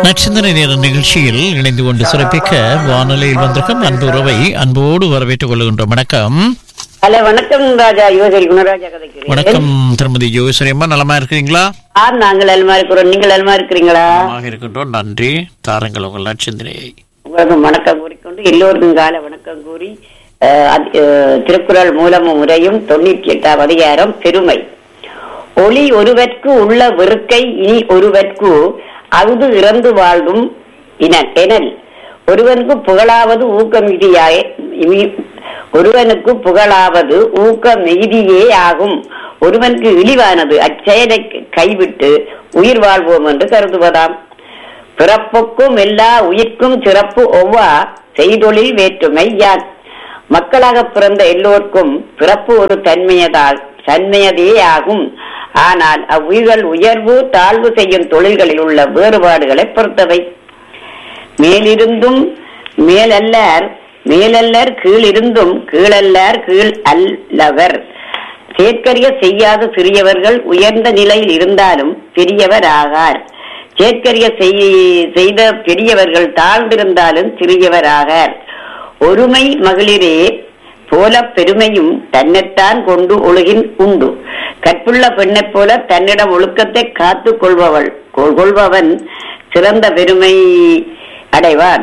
நட்சத்திர நேர நிகழ்ச்சியில் இணைந்து கொண்டு சிறப்பிக்க வானொலியில் வந்திருக்கும் அன்பு உறவை அன்போடு வரவேற்றுக் கொள்கின்றோம் வணக்கம் ஹலோ வணக்கம் ராஜா யுவசரி குணராஜா கதைக்கிறேன் வணக்கம் திருமதி யோகேஸ்வரி அம்மா நலமா இருக்கிறீங்களா ஆ நாங்கள் அல்மா இருக்கிறோம் நீங்கள் அல்மா இருக்கிறீங்களா நலமாக இருக்கின்றோம் நன்றி தாருங்கள் உங்கள் நட்சத்திரையை உங்களுக்கு வணக்கம் கூறிக்கொண்டு எல்லோருக்கும் கால வணக்கம் கூறி அஹ், அதி- அஹ், திருக்குறள் மூலமும் முறையும் தொண்ணூற்றி எட்டாம் அதிகாரம் பெருமை ஒளி ஒருவர்க்கு உள்ள வெறுக்கை இனி ஒருவர்க்கு அகுது இறந்து வாழ்வும் இன- எனல் ஒருவனுக்கு புகழாவது ஊக்க மிகுதியாய இமி- ஒருவனுக்கு புகழாவது ஊக்க மிகுதியே ஆகும் ஒருவனுக்கு இழிவானது அச்செயலை கைவிட்டு உயிர் வாழ்வோம் என்று கருதுவதாம் பிறப்புக்கும் எல்லா உயிர்க்கும் சிறப்பு ஒவ்வா செய்தொழில் வேற்றுமை யான் மக்களாக பிறந்த எல்லோருக்கும் பிறப்பு ஒரு தன்மையதால் தன்மையதே ஆகும் ஆனால் அவ்வுயிர்கள் உயர்வு தாழ்வு செய்யும் தொழில்களில் உள்ள வேறுபாடுகளை பொறுத்தவை மேலிருந்தும் மேலல்லார் மேலல்லர் கீழிருந்தும் கீழல்லார் கீழ் அல்லவர் சேர்க்கரிய செய்யாத சிறியவர்கள் உயர்ந்த நிலையில் இருந்தாலும் பெரியவர் ஆகார் சேர்க்கரிய செய்- செய்த பெரியவர்கள் தாழ்ந்திருந்தாலும் சிறியவர் ஆகார் ஒருமை மகளிரே போல பெருமையும் தன்னைத்தான் கொண்டு ஒழுகின் உண்டு கற்புள்ள பெண்ணைப் போல தன்னிடம் ஒழுக்கத்தை காத்துக் கொள்பவள் கொ- கொள்பவன் சிறந்த பெருமை அடைவான்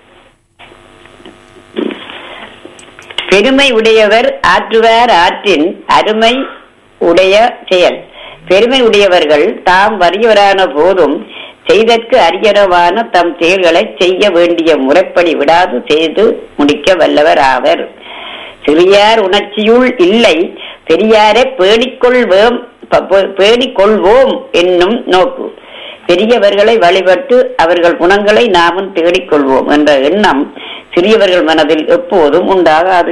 பெருமை உடையவர் ஆற்றுவார் ஆற்றின் அருமை உடைய செயல் பெருமை உடையவர்கள் தாம் வறியவரான போதும் செய்தற்கு அரியரவான தம் செயல்களை செய்ய வேண்டிய முறைப்படி விடாது செய்து முடிக்க வல்லவர் ஆவர் சிறியார் உணர்ச்சியுள் இல்லை பெரியாரை பேணிக்கொள்வோம் ப- ப- பேணிக்கொள்வோம் என்னும் நோக்கு பெரியவர்களை வழிபட்டு அவர்கள் குணங்களை நாமும் தேடிக்கொள்வோம் என்ற எண்ணம் சிறியவர்கள் மனதில் எப்போதும் உண்டாகாது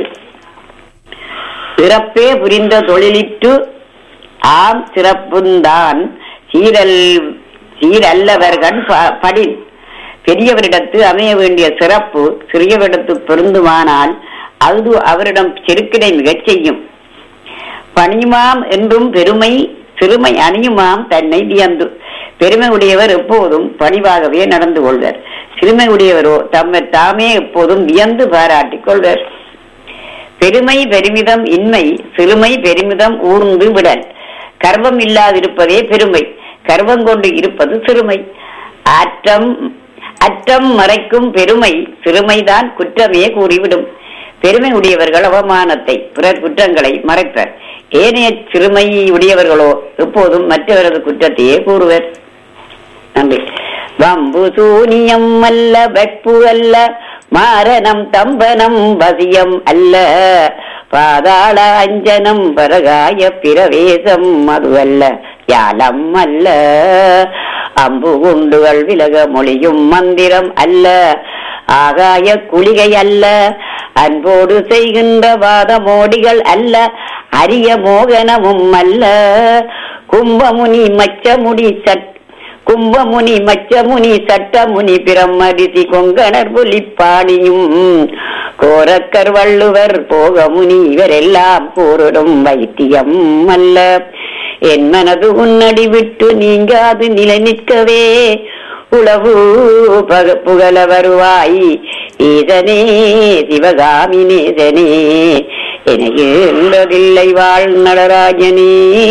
சிறப்பே புரிந்த தொழிலிட்டு ஆம் சிறப்புந்தான் சீரல் சீரல்லவர்கள் ப- படின் பெரியவரிடத்து அமைய வேண்டிய சிறப்பு சிறியவரிடத்து பொருந்துமானால் அது அவரிடம் செருக்கிடை மிகச் செய்யும் பணியுமாம் என்றும் பெருமை சிறுமை அணியுமாம் தன்னை வியந்து பெருமை உடையவர் எப்போதும் பணிவாகவே நடந்து கொள்வர் சிறுமை உடையவரோ தம்மை தாமே எப்போதும் வியந்து பாராட்டிக் கொள்வர் பெருமை பெருமிதம் இன்மை சிறுமை பெருமிதம் ஊர்ந்து விடல் கர்வம் இல்லாதிருப்பதே பெருமை கர்வம் கொண்டு இருப்பது சிறுமை அற்றம் அற்றம் மறைக்கும் பெருமை சிறுமைதான் குற்றமே கூறிவிடும் பெருமை உடையவர்கள் அவமானத்தை பிறர் குற்றங்களை மறைப்பர் ஏனைய சிறுமை உடையவர்களோ எப்போதும் மற்றவரது குற்றத்தையே கூறுவர் நன்றி வம்பு சூனியம் அல்ல வெப்பு அல்ல மாரணம் தம்பனம் வசியம் அல்ல பாதாள அஞ்சனம் பரகாய பிரவேசம் அதுவல்ல யாலம் அல்ல அம்பு குண்டுகள் விலக மொழியும் மந்திரம் அல்ல ஆகாய குளிகை அல்ல அன்போடு செய்கின்ற வாதமோடிகள் அல்ல அரிய மோகனமும் அல்ல கும்பமுனி மச்சமுடி சட் கும்பமுனி மச்சமுனி சட்டமுனி பிரம்மரிசி கொங்கணர் புலிப்பாணியும் கோரக்கர் வள்ளுவர் போகமுனி இவரெல்லாம் கூறிடும் வைத்தியம் அல்ல என் மனது உன்னடி விட்டு நீங்காது நிலை நிற்கவே உளவு பக- புகழ வருவாய் ஈசனே சிவகாமி நேசனே எனக்கு உள்ளதில்லை வாழ் நடராஜனே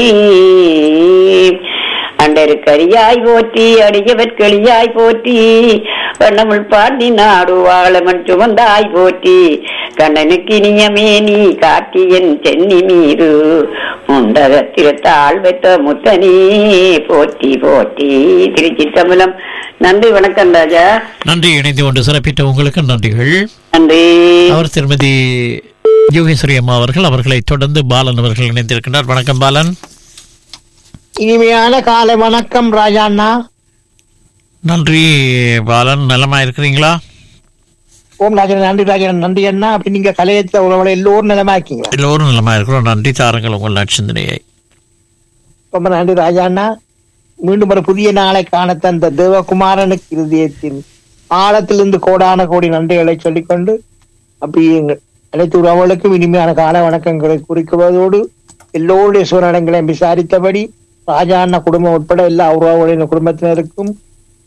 அண்டருக்கரியாய் போற்றி அடியவர் களியாய் போற்றி வண்ணமுள் பாண்டி நாடு வாழமன் சுமந்தாய் போற்றி கண்ணனுக்கு இனியமே நீ காட்டியன் சென்னி மீது முண்டகத்தில் தாழ் பெற்ற முத்தனே போற்றி போற்றி திருச்சி தமிழம் நன்றி வணக்கம் ராஜா நன்றி இணைந்து கொண்டு சிறப்பித்த உங்களுக்கு நன்றிகள் நன்றி அவர் திருமதி யோகேஸ்வரி அம்மா அவர்கள் அவர்களை தொடர்ந்து பாலன் அவர்கள் இணைந்திருக்கின்றார் வணக்கம் பாலன் இனிமையான காலை வணக்கம் ராஜாண்ணா நன்றி பாலன் நலமா இருக்கிறீங்களா ஓம் ராஜன் நன்றி ராஜன் நன்றி அண்ணா அப்படி நீங்க கலையத்த உறவுகளை எல்லோரும் நிலமாக்கீங்க எல்லோரும் நலமா இருக்கிறோம் நன்றி தாருங்கள் உங்கள் நட்சத்திரையை ரொம்ப நன்றி ராஜாண்ணா மீண்டும் ஒரு புதிய நாளை காண தந்த தேவகுமாரனுக்கு இருதயத்தின் ஆழத்திலிருந்து கோடான கோடி நன்றிகளை சொல்லிக்கொண்டு அப்படி எங்கள் அனைத்து உறவுகளுக்கும் இனிமையான கால வணக்கங்களை குறிக்குவதோடு எல்லோருடைய சூழ்நிலைகளையும் விசாரித்தபடி ராஜா அண்ணா குடும்பம் உட்பட எல்லா உறவுகளின் குடும்பத்தினருக்கும்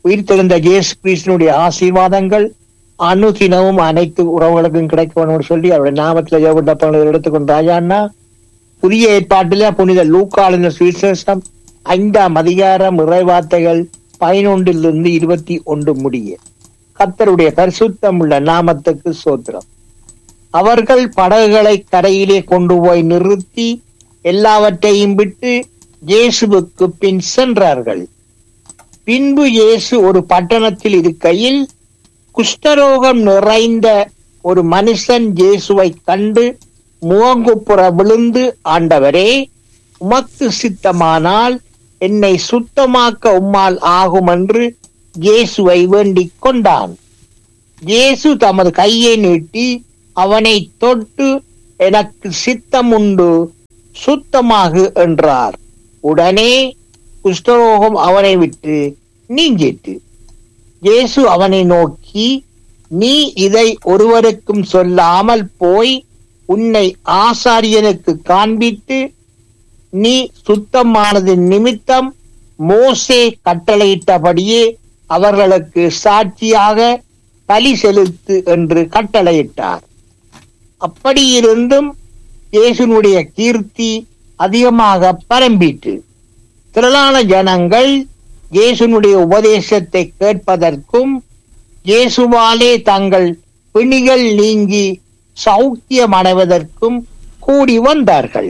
உயிர்த்தெழுந்த இயேசு கிறிஸ்தனுடைய ஆசீர்வாதங்கள் அனுதினமும் அனைத்து உறவுகளுக்கும் கிடைக்கணும்னு சொல்லி அவருடைய நாமத்துல ஜெபண்டப்பங்களை எடுத்துக்கொண்டு ராஜாண்ணா புதிய ஏற்பாட்டில புனித லூக்காளின சுவிசேஷம் ஐந்தாம் அதிகாரம் இறைவார்த்தைகள் பதினொன்றிலிருந்து இருபத்தி ஒன்று முடிய கர்த்தருடைய பரிசுத்தம் உள்ள நாமத்துக்கு சோத்திரம் அவர்கள் படகுகளை கரையிலே கொண்டு போய் நிறுத்தி எல்லாவற்றையும் விட்டு இயேசுவுக்கு பின் சென்றார்கள் பின்பு இயேசு ஒரு பட்டணத்தில் இருக்கையில் குஷ்டரோகம் நிறைந்த ஒரு மனுஷன் இயேசுவை கண்டு முகங்குப்புற விழுந்து ஆண்டவரே உமக்கு சித்தமானால் என்னை சுத்தமாக்க உம்மால் ஆகும் என்று இயேசுவை வேண்டிக் கொண்டான் இயேசு தமது கையை நீட்டி அவனை தொட்டு எனக்கு சித்தம் உண்டு சுத்தமாகு என்றார் உடனே குஷ்டரோகம் அவனை விட்டு நீங்கிட்டு இயேசு அவனை நோக்கி நீ இதை ஒருவருக்கும் சொல்லாமல் போய் உன்னை ஆசாரியனுக்கு காண்பித்து நீ சுத்தமானது நிமித்தம் மோசே கட்டளையிட்டபடியே அவர்களுக்கு சாட்சியாக பலி செலுத்து என்று கட்டளையிட்டார் அப்படியிருந்தும் இயேசுனுடைய கீர்த்தி அதிகமாக பரம்பிற்று திரளான ஜனங்கள் இயேசுனுடைய உபதேசத்தை கேட்பதற்கும் இயேசுவாலே தங்கள் பிணிகள் நீங்கி சௌக்கியம் அடைவதற்கும் கூடி வந்தார்கள்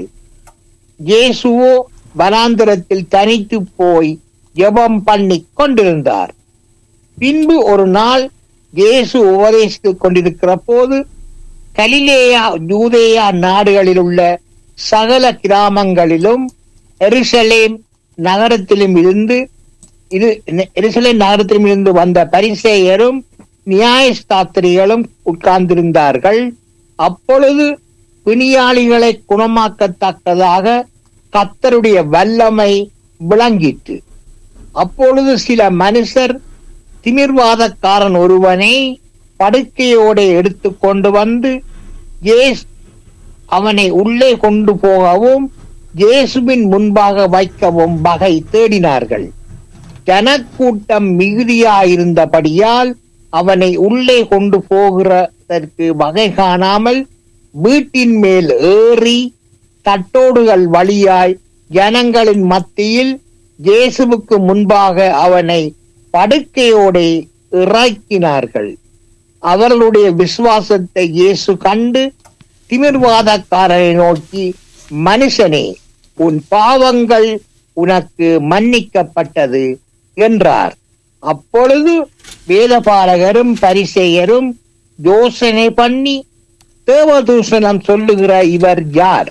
இயேசுவோ வனாந்திரத்தில் தனித்து போய் ஜெபம் பண்ணி கொண்டிருந்தார் பின்பு ஒரு நாள் இயேசு உபதேசித்துக் கொண்டிருக்கிற போது கலிலேயா யூதேயா நாடுகளில் உள்ள சகல கிராமங்களிலும் எருசலேம் நகரத்திலும் இருந்து இது எருசலேம் நகரத்திலும் இருந்து வந்த பரிசேயரும் நியாயஸ்தாத்திரிகளும் உட்கார்ந்திருந்தார்கள் அப்பொழுது பிணியாளிகளை குணமாக்கத்தக்கதாக கத்தருடைய வல்லமை விளங்கிற்று அப்பொழுது சில மனுஷர் திமிர்வாதக்காரன் ஒருவனை படுக்கையோட எடுத்து கொண்டு வந்து இயேசு அவனை உள்ளே கொண்டு போகவும் இயேசுவின் முன்பாக வைக்கவும் வகை தேடினார்கள் ஜனக்கூட்டம் மிகுதியாயிருந்தபடியால் அவனை உள்ளே கொண்டு போகிறதற்கு வகை காணாமல் வீட்டின் மேல் ஏறி தட்டோடுகள் வழியாய் ஜனங்களின் மத்தியில் இயேசுவுக்கு முன்பாக அவனை படுக்கையோடே இறக்கினார்கள் அவர்களுடைய விசுவாசத்தை இயேசு கண்டு திமிர்வாதக்காரரை நோக்கி மனுஷனே உன் பாவங்கள் உனக்கு மன்னிக்கப்பட்டது என்றார் அப்பொழுது வேதபாலகரும் பரிசெயரும் யோசனை பண்ணி தேவதூஷணம் சொல்லுகிற இவர் யார்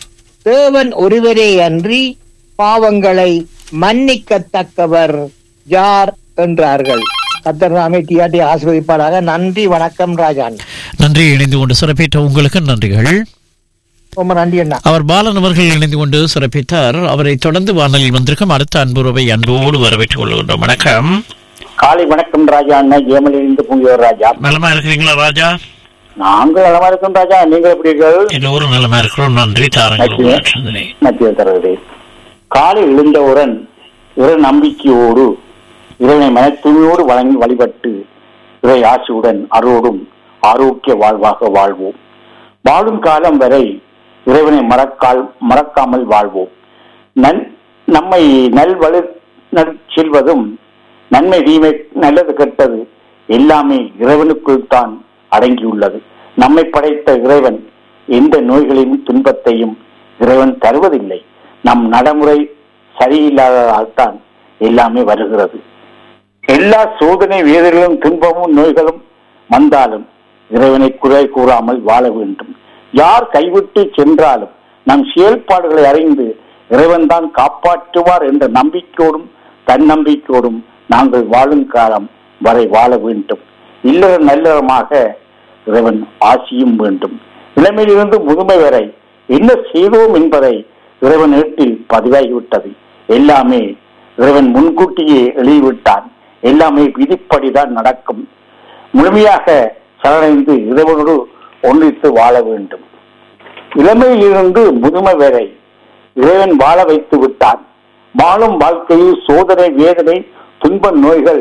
தேவன் ஒருவரே அன்றி பாவங்களை மன்னிக்கத்தக்கவர் யார் என்றார்கள் கத்தர் நாமே டிஆர்டி ஆசிர்வதிப்பாராக நன்றி வணக்கம் ராஜான் நன்றி இணைந்து கொண்டு சிறப்பித்த உங்களுக்கு நன்றிகள் ரொம்ப நன்றி அண்ணா அவர் பாலன் அவர்கள் இணைந்து கொண்டு சிறப்பித்தார் அவரை தொடர்ந்து வானலில் வந்திருக்கும் அடுத்த அன்புறவை அன்போடு வரவேற்றுக் கொள்கின்றோம் வணக்கம் காலை வணக்கம் ராஜா அண்ணன் ஏமலிருந்து பூங்கியோர் ராஜா நலமா இருக்கிறீங்களா ராஜா நாங்கள் நலமா இருக்கோம் ராஜா நீங்கள் எப்படி இருக்கீர்கள் எல்லோரும் நலமா இருக்கிறோம் நன்றி தாரங்கள் நன்றி. உங்கள் சிந்தனை. மத்திய தருவது காலை எழுந்தவுடன் இறை நம்பிக்கையோடு இறைவனை மனத்தூய்மையோடு வழங்கி வழிபட்டு இறை ஆசியுடன் அருளோடும் ஆரோக்கிய வாழ்வாக வாழ்வோம் வாழும் காலம் வரை இறைவனை மறக்கால் மறக்காமல் வாழ்வோம் நன் நம்மை நல்வழி செல்வதும் நன்மை தீமை நல்லது கெட்டது எல்லாமே இறைவனுக்குள் தான் அடங்கியுள்ளது நம்மை படைத்த இறைவன் எந்த நோய்களையும் துன்பத்தையும் இறைவன் தருவதில்லை நம் நடைமுறை சரியில்லாததால் தான் எல்லாமே வருகிறது எல்லா சோதனை வேதனைகளும் துன்பமும் நோய்களும் வந்தாலும் இறைவனை குறை கூறாமல் வாழ வேண்டும் யார் கைவிட்டு சென்றாலும் நம் செயல்பாடுகளை அறிந்து இறைவன் தான் காப்பாற்றுவார் என்ற நம்பிக்கையோடும் தன்னம்பிக்கையோடும் நாங்கள் வாழும் காலம் வரை வாழ வேண்டும் இல்லற நல்லறமாக இறைவன் ஆசியும் வேண்டும் இளமையிலிருந்து முதுமை வரை என்ன செய்தோம் என்பதை இறைவன் ஏட்டில் பதிவாகிவிட்டது எல்லாமே இறைவன் முன்கூட்டியே எழுதிவிட்டான் எல்லாமே விதிப்படிதான் நடக்கும் முழுமையாக சரணடைந்து இறைவனோடு ஒன்றித்து வாழ வேண்டும் இளமையிலிருந்து முதுமை வரை இறைவன் வாழ வைத்து விட்டான் வாழும் வாழ்க்கையில் சோதனை வேதனை துன்ப நோய்கள்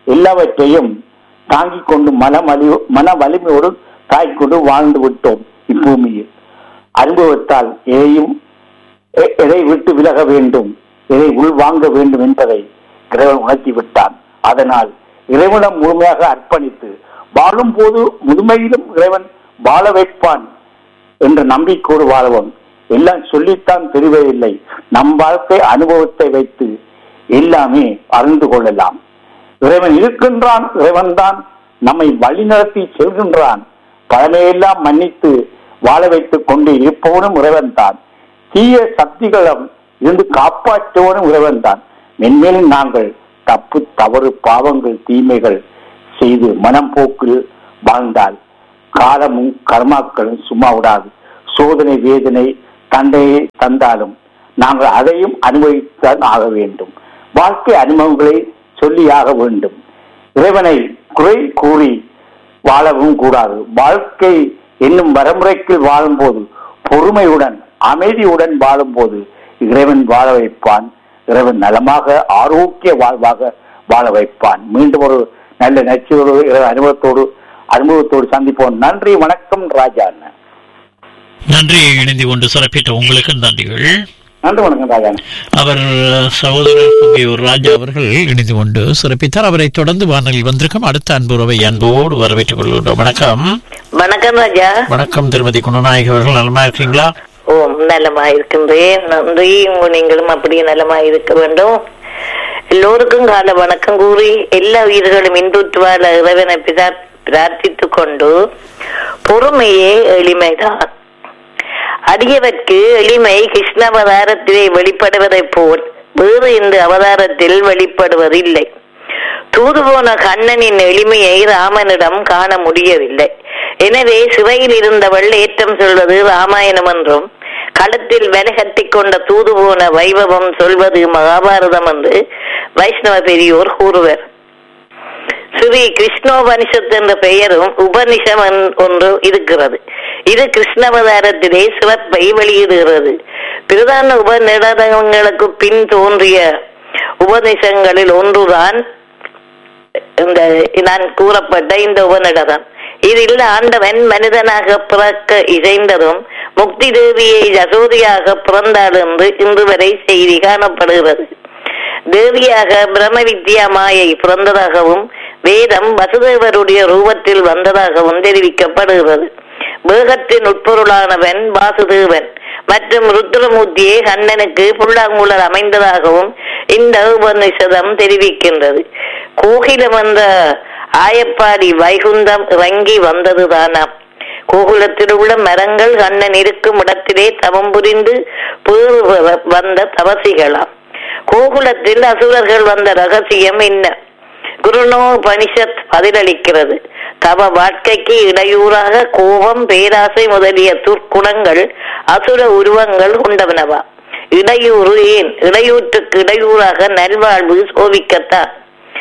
எல்லாவற்றையும் தாங்கிக் கொண்டு மன வலி மன வலிமையோடு தாங்கிக் கொண்டு வாழ்ந்து விட்டோம் இப்பூமியில் அனுபவத்தால் எதையும் எ- எதை விட்டு விலக வேண்டும் எதை உள்வாங்க வேண்டும் என்பதை இறைவன் உணர்த்தி விட்டான் அதனால் இறைவனம் முழுமையாக அர்ப்பணித்து வாழும் போது முதுமையிலும் இறைவன் வாழ வைப்பான் என்ற நம்பிக்கையோடு வாழவும் எல்லாம் சொல்லித்தான் தெரியவில்லை நம் வாழ்க்கை அனுபவத்தை வைத்து எல்லாமே அறிந்து கொள்ளலாம் இறைவன் இருக்கின்றான் இறைவன் தான் நம்மை வழிநடத்தி செல்கின்றான் பழமையெல்லாம் மன்னித்து வாழ வைத்துக் கொண்டு இருப்பவனும் இறைவன் தான் தீய சக்திகளிடம் இருந்து காப்பாற்றுவனும் இறைவன் தான் மென்மேலும் நாங்கள் தப்பு தவறு பாவங்கள் தீமைகள் செய்து மனம் போக்கில் வாழ்ந்தால் காலமும் கர்மாக்களும் சும்மா விடாது சோதனை வேதனை தந்தையை தந்தாலும் நாங்கள் அதையும் அனுபவித்தான் ஆக வேண்டும் வாழ்க்கை அனுபவங்களை சொல்லியாக வேண்டும் இறைவனை குறை கூறி வாழவும் கூடாது வாழ்க்கை என்னும் வரமுறைக்கு வாழும்போது பொறுமையுடன் அமைதியுடன் வாழும்போது இறைவன் வாழ வைப்பான் இறைவன் நலமாக ஆரோக்கிய வாழ்வாக வாழ வைப்பான் மீண்டும் ஒரு நல்ல நச்சுவோடு இறை அனுபவத்தோடு அனுபவத்தோடு சந்திப்போம் நன்றி வணக்கம் ராஜா அண்ணன் நன்றி இணைந்து கொண்டு சிறப்பித்த உங்களுக்கு நன்றிகள் நன்றி வணக்கம் ராஜா அண்ணன் அவர் சகோதரர் புகையூர் ராஜா அவர்கள் இணைந்து கொண்டு சிறப்பித்தார் அவரை தொடர்ந்து வானலில் வந்திருக்கும் அடுத்த அன்புறவை அன்போடு வரவேற்றுக் கொள்கின்றோம் வணக்கம் வணக்கம் ராஜா வணக்கம் திருமதி குணநாயகி அவர்கள் நலமா இருக்கீங்களா ஓ நலமா இருக்கின்றேன் நன்றி உங்க நீங்களும் அப்படியே நலமா இருக்க வேண்டும் எல்லோருக்கும் கால வணக்கம் கூறி எல்லா உயிர்களும் இன்புற்று வாழ இறைவனை பிதா- பிரார்த்தித்துக் கொண்டு பொறுமையே எளிமைதான் அடியவர்க்கு எளிமை கிருஷ்ண அவதாரத்திலே வெளிப்படுவதைப் போல் வேறு இந்த அவதாரத்தில் வெளிப்படுவதில்லை தூது போன கண்ணனின் எளிமையை ராமனிடம் காண முடியவில்லை எனவே சிறையில் இருந்தவள் ஏற்றம் சொல்வது ராமாயணம் என்றும் களத்தில் விலகட்டி கொண்ட தூது போன வைபவம் சொல்வது மகாபாரதம் என்று வைஷ்ணவ பெரியோர் கூறுவர் ஸ்ரீ கிருஷ்ணோபனிஷத் என்ற பெயரும் உபனிஷம் என்- ஒன்று இருக்கிறது இது கிருஷ்ணவதாரத்திலே சிறப்பை வெளியிடுகிறது பிரதான உபநிடதங்களுக்கு பின் தோன்றிய உபநிஷங்களில் ஒன்றுதான் இந்த நான் கூறப்பட்ட இந்த உபநிடதம் இதில் ஆண்டவன் மனிதனாக பிறக்க இசைந்ததும் முக்தி தேவியை யசோதியாக பிறந்தாள் என்று இன்று வரை செய்தி காணப்படுகிறது தேவியாக பிரம்ம வித்யா மாயை பிறந்ததாகவும் வேதம் வசுதேவருடைய ரூபத்தில் வந்ததாகவும் தெரிவிக்கப்படுகிறது வேகத்தின் உட்பொருளானவன் வாசுதேவன் மற்றும் ருத்ரமூர்த்தியே கண்ணனுக்கு புல்லாங்குழல் அமைந்ததாகவும் இந்த உபநிஷதம் தெரிவிக்கின்றது கோகிலம் என்ற ஆயப்பாடி வைகுந்தம் இறங்கி வந்ததுதானாம் கோகுலத்தில் உள்ள மரங்கள் கண்ணன் இருக்கும் இடத்திலே தவம் புரிந்து பேறு பெற வந்த தவசிகளாம் கோகுலத்தில் அசுரர்கள் வந்த ரகசியம் என்ன குருணோபனிஷத் பதிலளிக்கிறது தவ வாழ்க்கைக்கு இடையூறாக கோபம் பேராசை முதலிய துர்க்குணங்கள் அசுர உருவங்கள் கொண்டவனவா இடையூறு ஏன் இடையூற்றுக்கு இடையூறாக நல்வாழ்வு சோபிக்கத்தான்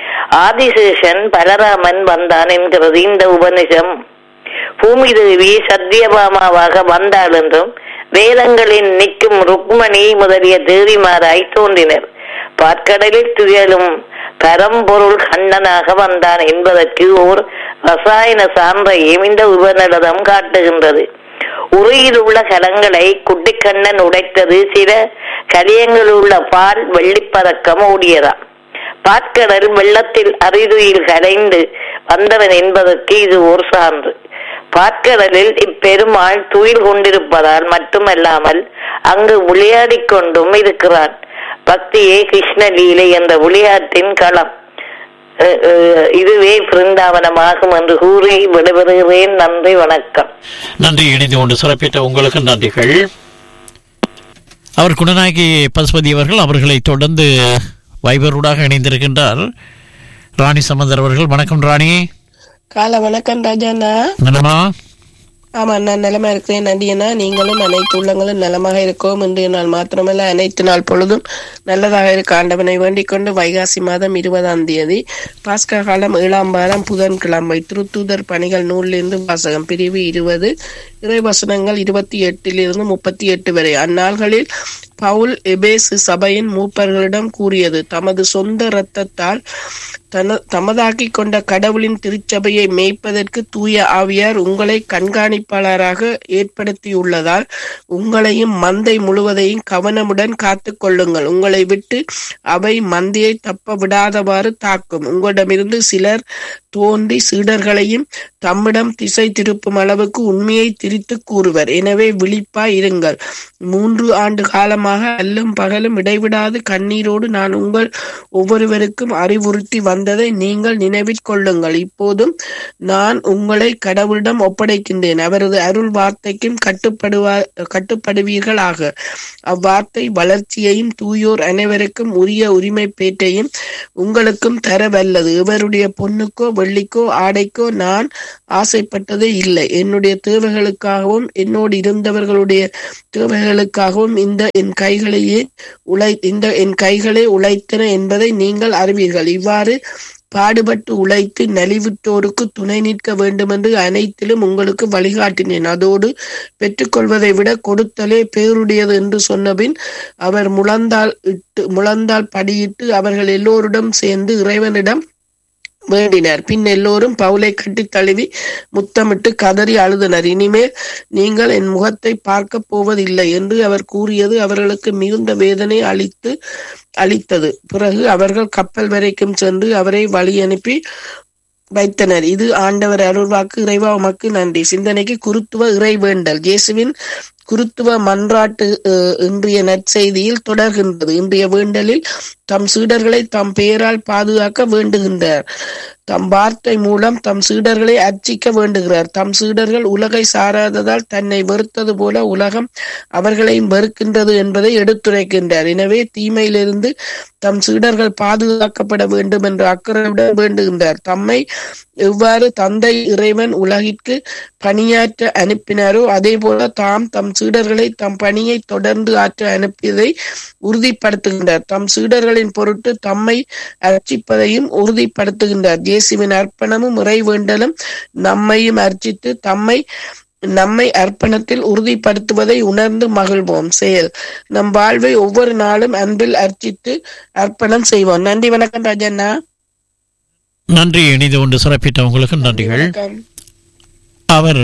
ஆதிசேஷன் பலராமன் வந்தான் என்கிறது இந்த உபனிஷம் பூமி தேவி சத்தியபாமாவாக வந்தாள் என்றும் வேதங்களில் நிற்கும் ருக்மணி முதலிய தேவிமாராய் தோன்றினர் பாற்கடலில் துயலும் பரம்பொருள் கண்ணனாக வந்தான் என்பதற்கு ஓர் ரசாயன சான்றையும் இந்த உபநிடதம் காட்டுகின்றது உரையில் உள்ள கலங்களை குட்டிக்கண்ணன் உடைத்தது சில கலியங்களில் உள்ள பால் வெள்ளிப்பதக்கம் ஓடியதாம் பாற்கடல் வெள்ளத்தில் அரிதுயில் கரைந்து வந்தவன் என்பதற்கு இது ஒரு சான்று பாற்கடலில் இப்பெருமாள் துயில் கொண்டிருப்பதால் மட்டுமல்லாமல் அங்கு விளையாடிக் கொண்டும் இருக்கிறான் பக்தியே கிருஷ்ண லீலை என்ற விளையாட்டின் களம் அஹ், அஹ், இதுவே பிருந்தாவனமாகும் என்று கூறி விடைபெறுகிறேன் நன்றி வணக்கம் நன்றி இணைந்து கொண்டு சிறப்பித்த உங்களுக்கு நன்றிகள் அவர் குணநாயகி பசுபதி அவர்கள் அவர்களை தொடர்ந்து வைபரூடாக இணைந்திருக்கின்றார் ராணி சம்பந்தர் அவர்கள் வணக்கம் ராணி காலை வணக்கம் ராஜாண்ணா நலமா ஆமா நான் நலமா இருக்கிறேன் நன்றியண்ணா நீங்களும் அனைத்து உள்ளங்களும் நலமாக இருக்கோம் இன்றைய நாள் மாத்திரமல்ல அனைத்து நாள் பொழுதும் நல்லதாக இருக்க ஆண்டவனை வேண்டிக் கொண்டு வைகாசி மாதம் இருபதாம் தேதி பாஸ்கா காலம் ஏழாம் வாரம் புதன்கிழமை திருத்தூதர் பணிகள் நூலிலிருந்து வாசகம் பிரிவு இருபது இறைவசனங்கள் இருபத்தி எட்டிலிருந்து முப்பத்தி எட்டு வரை அந்நாள்களில் பவுல் எபேசு சபையின் மூப்பர்களிடம் கூறியது தமது சொந்த இரத்தத்தால் தன தமதாக்கிக் கொண்ட கடவுளின் திருச்சபையை மேய்ப்பதற்கு தூய ஆவியார் உங்களை கண்காணிப்பாளராக ஏற்படுத்தியுள்ளதால் உங்களையும் மந்தை முழுவதையும் கவனமுடன் காத்து கொள்ளுங்கள் உங்களை விட்டு அவை மந்தையை தப்ப விடாதவாறு தாக்கும் உங்களிடமிருந்து சிலர் தோன்றி சீடர்களையும் தம்மிடம் திசை திருப்பும் அளவுக்கு உண்மையை திரித்து கூறுவர் எனவே விழிப்பாய் இருங்கள் மூன்று ஆண்டு காலமாக அல்லும் பகலும் இடைவிடாது கண்ணீரோடு நான் உங்கள் ஒவ்வொருவருக்கும் அறிவுறுத்தி வந்ததை நீங்கள் நினைவிற் கொள்ளுங்கள் இப்போதும் நான் உங்களை கடவுளிடம் ஒப்படைக்கின்றேன் அவரது அருள் வார்த்தைக்கும் கட்டுப்படுவா கட்டுப்படுவீர்களாக அவ்வார்த்தை வளர்ச்சியையும் தூயோர் அனைவருக்கும் உரிய உரிமை பேற்றையும் உங்களுக்கும் தர வல்லது இவருடைய பொண்ணுக்கோ வெள்ளிக்கோ ஆடைக்கோ நான் ஆசைப்பட்டதே இல்லை என்னுடைய தேவைகளுக்காகவும் என்னோடு இருந்தவர்களுடைய தேவைகளுக்காகவும் இந்த என் கைகளையே உழை இந்த என் கைகளே உழைத்தன என்பதை நீங்கள் அறிவீர்கள் இவ்வாறு பாடுபட்டு உழைத்து நலிவுற்றோருக்கு துணை நிற்க வேண்டுமென்று அனைத்திலும் உங்களுக்கு வழிகாட்டினேன் அதோடு பெற்றுக்கொள்வதை விட கொடுத்தலே பேருடையது என்று சொன்னபின் அவர் முழந்தால் இட்டு முழந்தால் படியிட்டு அவர்கள் எல்லோரிடம் சேர்ந்து இறைவனிடம் வேண்டினர் பின் எல்லோரும் பவுலை கட்டி தழுவி முத்தமிட்டு கதறி அழுதனர் இனிமேல் நீங்கள் என் முகத்தை பார்க்க போவதில்லை என்று அவர் கூறியது அவர்களுக்கு மிகுந்த வேதனை அளித்து அளித்தது பிறகு அவர்கள் கப்பல் வரைக்கும் சென்று அவரை வழி அனுப்பி வைத்தனர் இது ஆண்டவர் அருள்வாக்கு இறைவா உமக்கு நன்றி சிந்தனைக்கு குருத்துவ இறை வேண்டல் இயேசுவின் குருத்துவ மன்றாட்டு அஹ், இன்றைய நற்செய்தியில் தொடர்கின்றது இன்றைய வேண்டலில் தம் சீடர்களை தம் பெயரால் பாதுகாக்க வேண்டுகின்றார் தம் வார்த்தை மூலம் தம் சீடர்களை அர்ச்சிக்க வேண்டுகிறார் தம் சீடர்கள் உலகை சாராததால் தன்னை வெறுத்தது போல உலகம் அவர்களையும் வெறுக்கின்றது என்பதை எடுத்துரைக்கின்றார் எனவே தீமையிலிருந்து தம் சீடர்கள் பாதுகாக்கப்பட வேண்டும் என்ற அக்கறையுடன் வேண்டுகின்றார் தம்மை எவ்வாறு தந்தை இறைவன் உலகிற்கு பணியாற்ற அனுப்பினாரோ அதே போல தாம் தம் சீடர்களை தம் பணியை தொடர்ந்து ஆற்ற அனுப்பியதை உறுதிப்படுத்துகின்றார் தம் சீடர்களின் பொருட்டு தம்மை அர்ச்சிப்பதையும் உறுதிப்படுத்துகின்றார் இயேசுவின் அர்ப்பணமும் இறை வேண்டலும் நம்மையும் அர்ச்சித்து தம்மை நம்மை அர்ப்பணத்தில் உறுதிப்படுத்துவதை உணர்ந்து மகிழ்வோம் செயல் நம் வாழ்வை ஒவ்வொரு நாளும் அன்பில் அர்ச்சித்து அர்ப்பணம் செய்வோம் நன்றி வணக்கம் ராஜண்ணா நன்றி இணைந்து கொண்டு சிறப்பித்த உங்களுக்கு நன்றிகள் வணக்கம். அவர்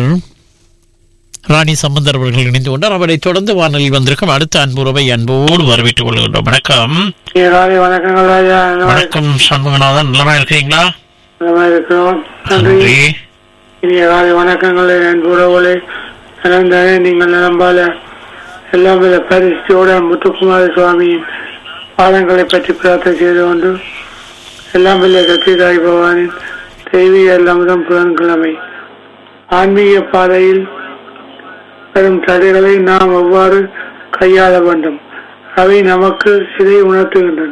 ராணி சம்பந்தர் அவர்கள் இணைந்து கொண்டார் அவரை தொடர்ந்து வானொலியில் வந்திருக்கும் அடுத்த அன்புறவை அன்போடு வரவேற்றுக் கொள்கின்றோம் வணக்கம் காலை வணக்கங்கள் ராஜா வணக்கம் சண்முகநாதன் நலமா இருக்கிறீங்களா நலமா இருக்கிறோம் நன்றி நன்றி இனிய காலை வணக்கங்கள் அன்புறவுகளே நலந்தானே நீங்கள் நலம்பால எல்லாம் வித பரிசுத்தோட முத்துக்குமார சுவாமியின் பாதங்களை பற்றி பிரார்த்தனை செய்து கொண்டு எல்லாம் வல்ல சத்யதாய் பகவானின் தெய்வீக எல்லாமுதம் புதன்கிழமை ஆன்மீக பாதையில் வரும் தடைகளை நாம் எவ்வாறு கையாள வேண்டும் அவை நமக்கு இதை உணர்த்துகின்றன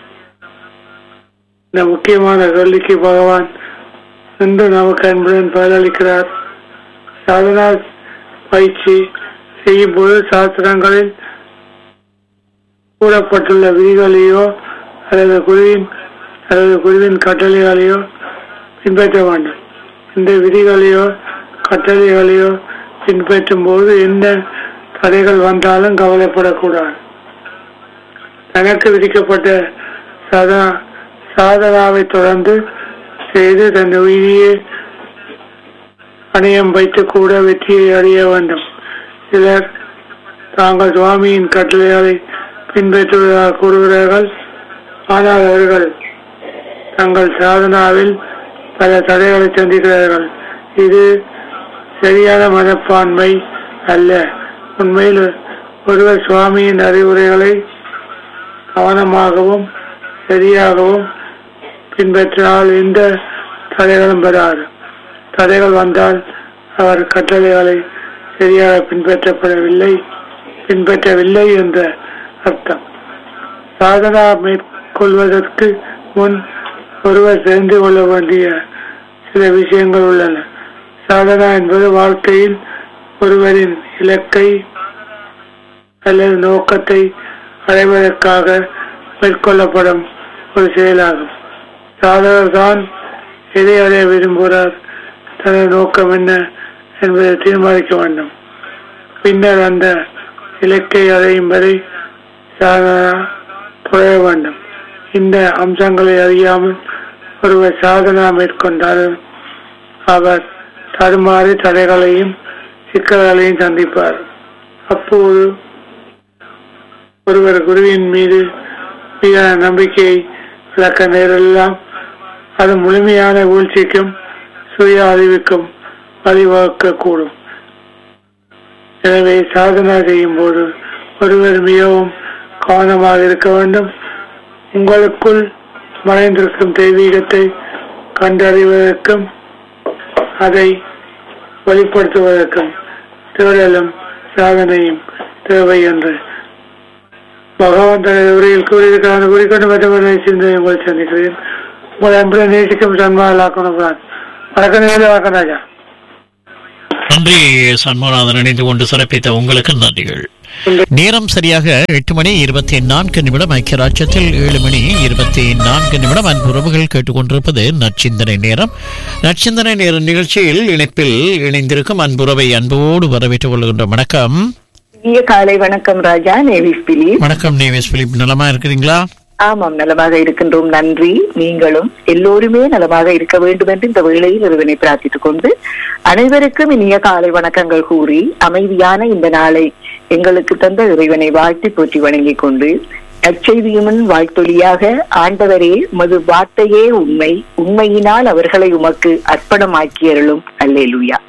இந்த முக்கியமான கேள்விக்கு பகவான் இன்று நமக்கு அன்புடன் பதிலளிக்கிறார் சாதனா பயிற்சி செய்யும் போது சாஸ்திரங்களில் கூறப்பட்டுள்ள விதிகளையோ அல்லது குருவின் அல்லது குருவின் கட்டளைகளையோ பின்பற்ற வேண்டும் இந்த விதிகளையோ கட்டளைகளையோ பின்பற்றும் போது எந்த தடைகள் வந்தாலும் கவலைப்படக்கூடாது தனக்கு விதிக்கப்பட்ட சாதனா சாதனாவை தொடர்ந்து செய்து தன் உயிரியை அணையம் வைத்து கூட வெற்றியை அடைய வேண்டும் சிலர் தாங்கள் சுவாமியின் கட்டளைகளை பின்பற்றுவதாக கூறுகிறார்கள் ஆனால் அவர்கள் தங்கள் சாதனாவில் பல தடைகளை சந்திக்கிறார்கள் இது சரியான மனப்பான்மை அல்ல உண்மையில் ஒருவர் சுவாமியின் அறிவுரைகளை கவனமாகவும் சரியாகவும் பின்பற்றினால் எந்த தடைகளும் வராது தடைகள் வந்தால் அவர் கட்டளைகளை சரியாக பின்பற்றப்படவில்லை பின்பற்றவில்லை என்ற அர்த்தம் சாதனா மேற்கொள்வதற்கு முன் ஒருவர் தெரிந்து கொள்ள வேண்டிய சில விஷயங்கள் உள்ளன சாதனா என்பது வாழ்க்கையில் ஒருவரின் இலக்கை அல்லது நோக்கத்தை அடைவதற்காக மேற்கொள்ளப்படும் ஒரு செயலாகும் சாதகர் தான் எதை அடைய விரும்புகிறார் தனது நோக்கம் என்ன என்பதை தீர்மானிக்க வேண்டும் பின்னர் அந்த இலக்கை அடையும் வரை சாதனா புரிய வேண்டும் இந்த அம்சங்களை அறியாமல் ஒருவர் சாதனா மேற்கொண்டாலும் அவர் தடுமாறி தடைகளையும் சிக்கல்களையும் சந்திப்பார் அப்போது ஒருவர் குருவின் மீது மீதான நம்பிக்கையை விளக்க நேரெல்லாம் அது முழுமையான வீழ்ச்சிக்கும் சுய அறிவுக்கும் வழிவகுக்கக்கூடும் எனவே சாதனா செய்யும் போது ஒருவர் மிகவும் கவனமாக இருக்க வேண்டும் உங்களுக்குள் மறைந்திருக்கும் தெய்வீகத்தை கண்டறிவதற்கும் அதை வெளிப்படுத்துவதற்கும் தேடலும் சாதனையும் தேவை என்று பகவான் தனது உரையில் கூறியிருக்கிறார் கூறிக்கொண்டு மற்றவர்களை சிந்தனை உங்களை சந்திக்கிறேன் உங்களை அன்புடன் நேசிக்கும் சன்மாலாக்கணும் வணக்கம் நேரில் வணக்கம் ராஜா நன்றி சண்முகநாதன் இணைந்து கொண்டு சிறப்பித்த உங்களுக்கு நன்றிகள் நேரம் சரியாக எட்டு மணி இருபத்தி நான்கு நிமிடம் ஐக்கிய ராஜ்யத்தில் ஏழு மணி இருபத்தி நான்கு நிமிடம் அன்பு உறவுகள் கேட்டுக்கொண்டிருப்பது நற்சிந்தனை நேரம் நற்சிந்தனை நேர நிகழ்ச்சியில் இணைப்பில் இணைந்திருக்கும் அன்புறவை அன்போடு வரவேற்றுக் கொள்கின்ற வணக்கம் இனிய காலை வணக்கம் ராஜா நேவிஸ் பிலிப் வணக்கம் நேவேஸ் பிலிப் நலமா இருக்கிறீங்களா ஆமாம் நலமாக இருக்கின்றோம் நன்றி நீங்களும் எல்லோருமே நலமாக இருக்க வேண்டும் என்று இந்த வேளையில் இறைவனை பிரார்த்தித்துக் கொண்டு அனைவருக்கும் இனிய காலை வணக்கங்கள் கூறி அமைதியான இந்த நாளை எங்களுக்கு தந்த இறைவனை வாழ்த்தி போற்றி வணங்கிக் கொண்டு அச்செய்தியுமன் வாழ்த்தொழியாக ஆண்டவரே உமது வார்த்தையே உண்மை உண்மையினால் அவர்களை உமக்கு அர்ப்பணமாக்கியருளும் அல்லேலுயா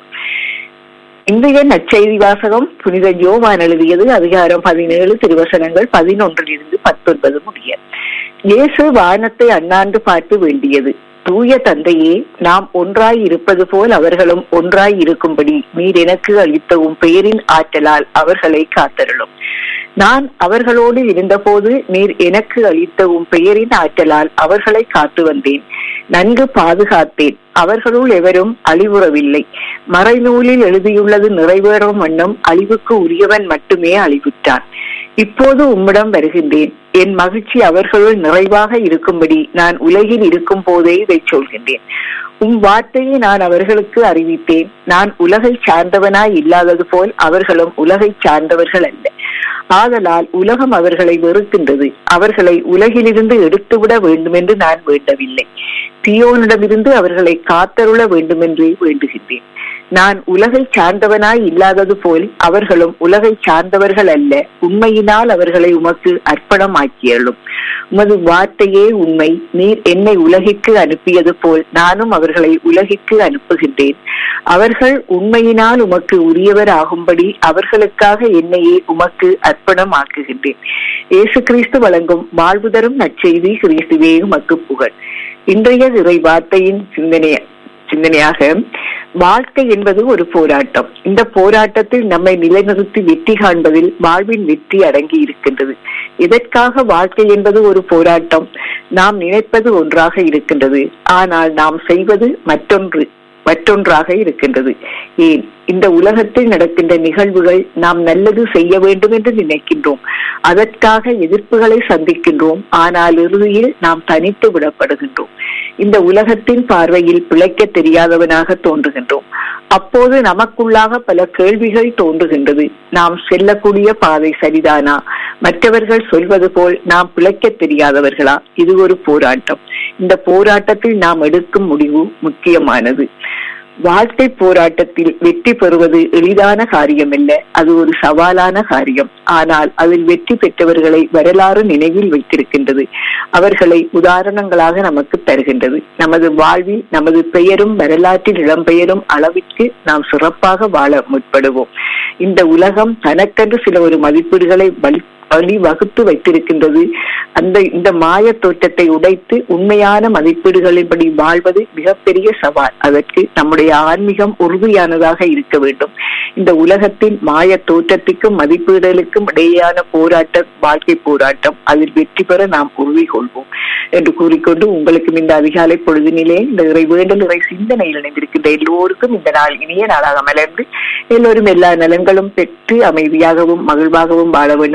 இன்றைய நற்செய்தி வாசகம் புனித யோவான் எழுதியது அதிகாரம் பதினேழு திருவசனங்கள் பதினொன்றில் இருந்து பத்தொன்பது முடிய இயேசு வானத்தை அண்ணாண்டு பார்த்து வேண்டியது தூய தந்தையே நாம் ஒன்றாய் இருப்பது போல் அவர்களும் ஒன்றாய் இருக்கும்படி நீர் எனக்கு அளித்த உம் பெயரின் ஆற்றலால் அவர்களை காத்தருளும் நான் அவர்களோடு இருந்தபோது நீர் எனக்கு அளித்த உம் பெயரின் ஆற்றலால் அவர்களை காத்து வந்தேன் நன்கு பாதுகாத்தேன் அவர்களுள் எவரும் அழிவுறவில்லை மறைநூலில் எழுதியுள்ளது நிறைவேறும் வண்ணம் அழிவுக்கு உரியவன் மட்டுமே அழிவுற்றான் இப்போது உம்மிடம் வருகின்றேன் என் மகிழ்ச்சி அவர்களுள் நிறைவாக இருக்கும்படி நான் உலகில் இருக்கும் போதே இதை சொல்கின்றேன் உம் வார்த்தையை நான் அவர்களுக்கு அறிவித்தேன் நான் உலகை சார்ந்தவனாய் இல்லாதது போல் அவர்களும் உலகை சார்ந்தவர்கள் அல்ல ஆதலால் உலகம் அவர்களை வெறுக்கின்றது அவர்களை உலகிலிருந்து எடுத்துவிட வேண்டும் என்று நான் வேண்டவில்லை தியோனிடமிருந்து அவர்களை காத்தருள வேண்டும் என்றே வேண்டுகின்றேன் நான் உலகை சார்ந்தவனாய் இல்லாதது போல் அவர்களும் உலகை சார்ந்தவர்கள் அல்ல உண்மையினால் அவர்களை உமக்கு அர்ப்பணமாக்கியலும் உமது வார்த்தையே உண்மை நீர் என்னை உலகிற்கு அனுப்பியது போல் நானும் அவர்களை உலகிற்கு அனுப்புகின்றேன் அவர்கள் உண்மையினால் உமக்கு உரியவர் ஆகும்படி அவர்களுக்காக என்னையே உமக்கு அர்ப்பணமாக்குகின்றேன் இயேசு கிறிஸ்து வழங்கும் வாழ்வு தரும் நற்செய்தி கிறிஸ்துவே உமக்கு புகழ் இன்றைய இறை வார்த்தையின் சிந்தனை சிந்தனையாக வாழ்க்கை என்பது ஒரு போராட்டம் இந்த போராட்டத்தில் நம்மை நிலைநிறுத்தி வெற்றி காண்பதில் வாழ்வின் வெற்றி அடங்கி இருக்கின்றது இதற்காக வாழ்க்கை என்பது ஒரு போராட்டம் நாம் நினைப்பது ஒன்றாக இருக்கின்றது ஆனால் நாம் செய்வது மற்றொன்று மற்றொன்றாக இருக்கின்றது ஏன் இந்த உலகத்தில் நடக்கின்ற நிகழ்வுகள் நாம் நல்லது செய்ய வேண்டும் என்று நினைக்கின்றோம் அதற்காக எதிர்ப்புகளை சந்திக்கின்றோம் ஆனால் இறுதியில் நாம் தனித்து விடப்படுகின்றோம் இந்த உலகத்தின் பார்வையில் பிழைக்க தெரியாதவனாக தோன்றுகின்றோம் அப்போது நமக்குள்ளாக பல கேள்விகள் தோன்றுகின்றது நாம் செல்லக்கூடிய பாதை சரிதானா மற்றவர்கள் சொல்வது போல் நாம் பிழைக்க தெரியாதவர்களா இது ஒரு போராட்டம் இந்த போராட்டத்தில் நாம் எடுக்கும் முடிவு முக்கியமானது வாழ்க்கை போராட்டத்தில் வெற்றி பெறுவது எளிதான காரியமல்ல அது ஒரு சவாலான காரியம் ஆனால் அதில் வெற்றி பெற்றவர்களை வரலாறு நினைவில் வைத்திருக்கின்றது அவர்களை உதாரணங்களாக நமக்கு தருகின்றது நமது வாழ்வில் நமது பெயரும் வரலாற்றில் இடம்பெயரும் அளவிற்கு நாம் சிறப்பாக வாழ முற்படுவோம் இந்த உலகம் தனக்கென்று சில ஒரு மதிப்பீடுகளை வலி வழி வகுத்து வைத்திருக்கின்றது அந்த இந்த மாய தோற்றத்தை உடைத்து உண்மையான மதிப்பீடுகளின்படி வாழ்வது மிகப்பெரிய சவால் அதற்கு நம்முடைய ஆன்மீகம் உறுதியானதாக இருக்க வேண்டும் இந்த உலகத்தின் மாய தோற்றத்துக்கும் மதிப்பீடுகளுக்கும் இடையேயான போராட்டம் வாழ்க்கை போராட்டம் அதில் வெற்றி பெற நாம் உறுதி கொள்வோம் என்று கூறிக்கொண்டு உங்களுக்கும் இந்த அதிகாலை பொழுதினிலே இந்த இறை வேண்டல் இறை சிந்தனையில் இணைந்திருக்கின்ற எல்லோருக்கும் இந்த நாள் இனிய நாளாக மலர்ந்து எல்லோரும் எல்லா நலன்களும் பெற்று அமைதியாகவும் மகிழ்வாகவும் வாழ வேண்டும் என்று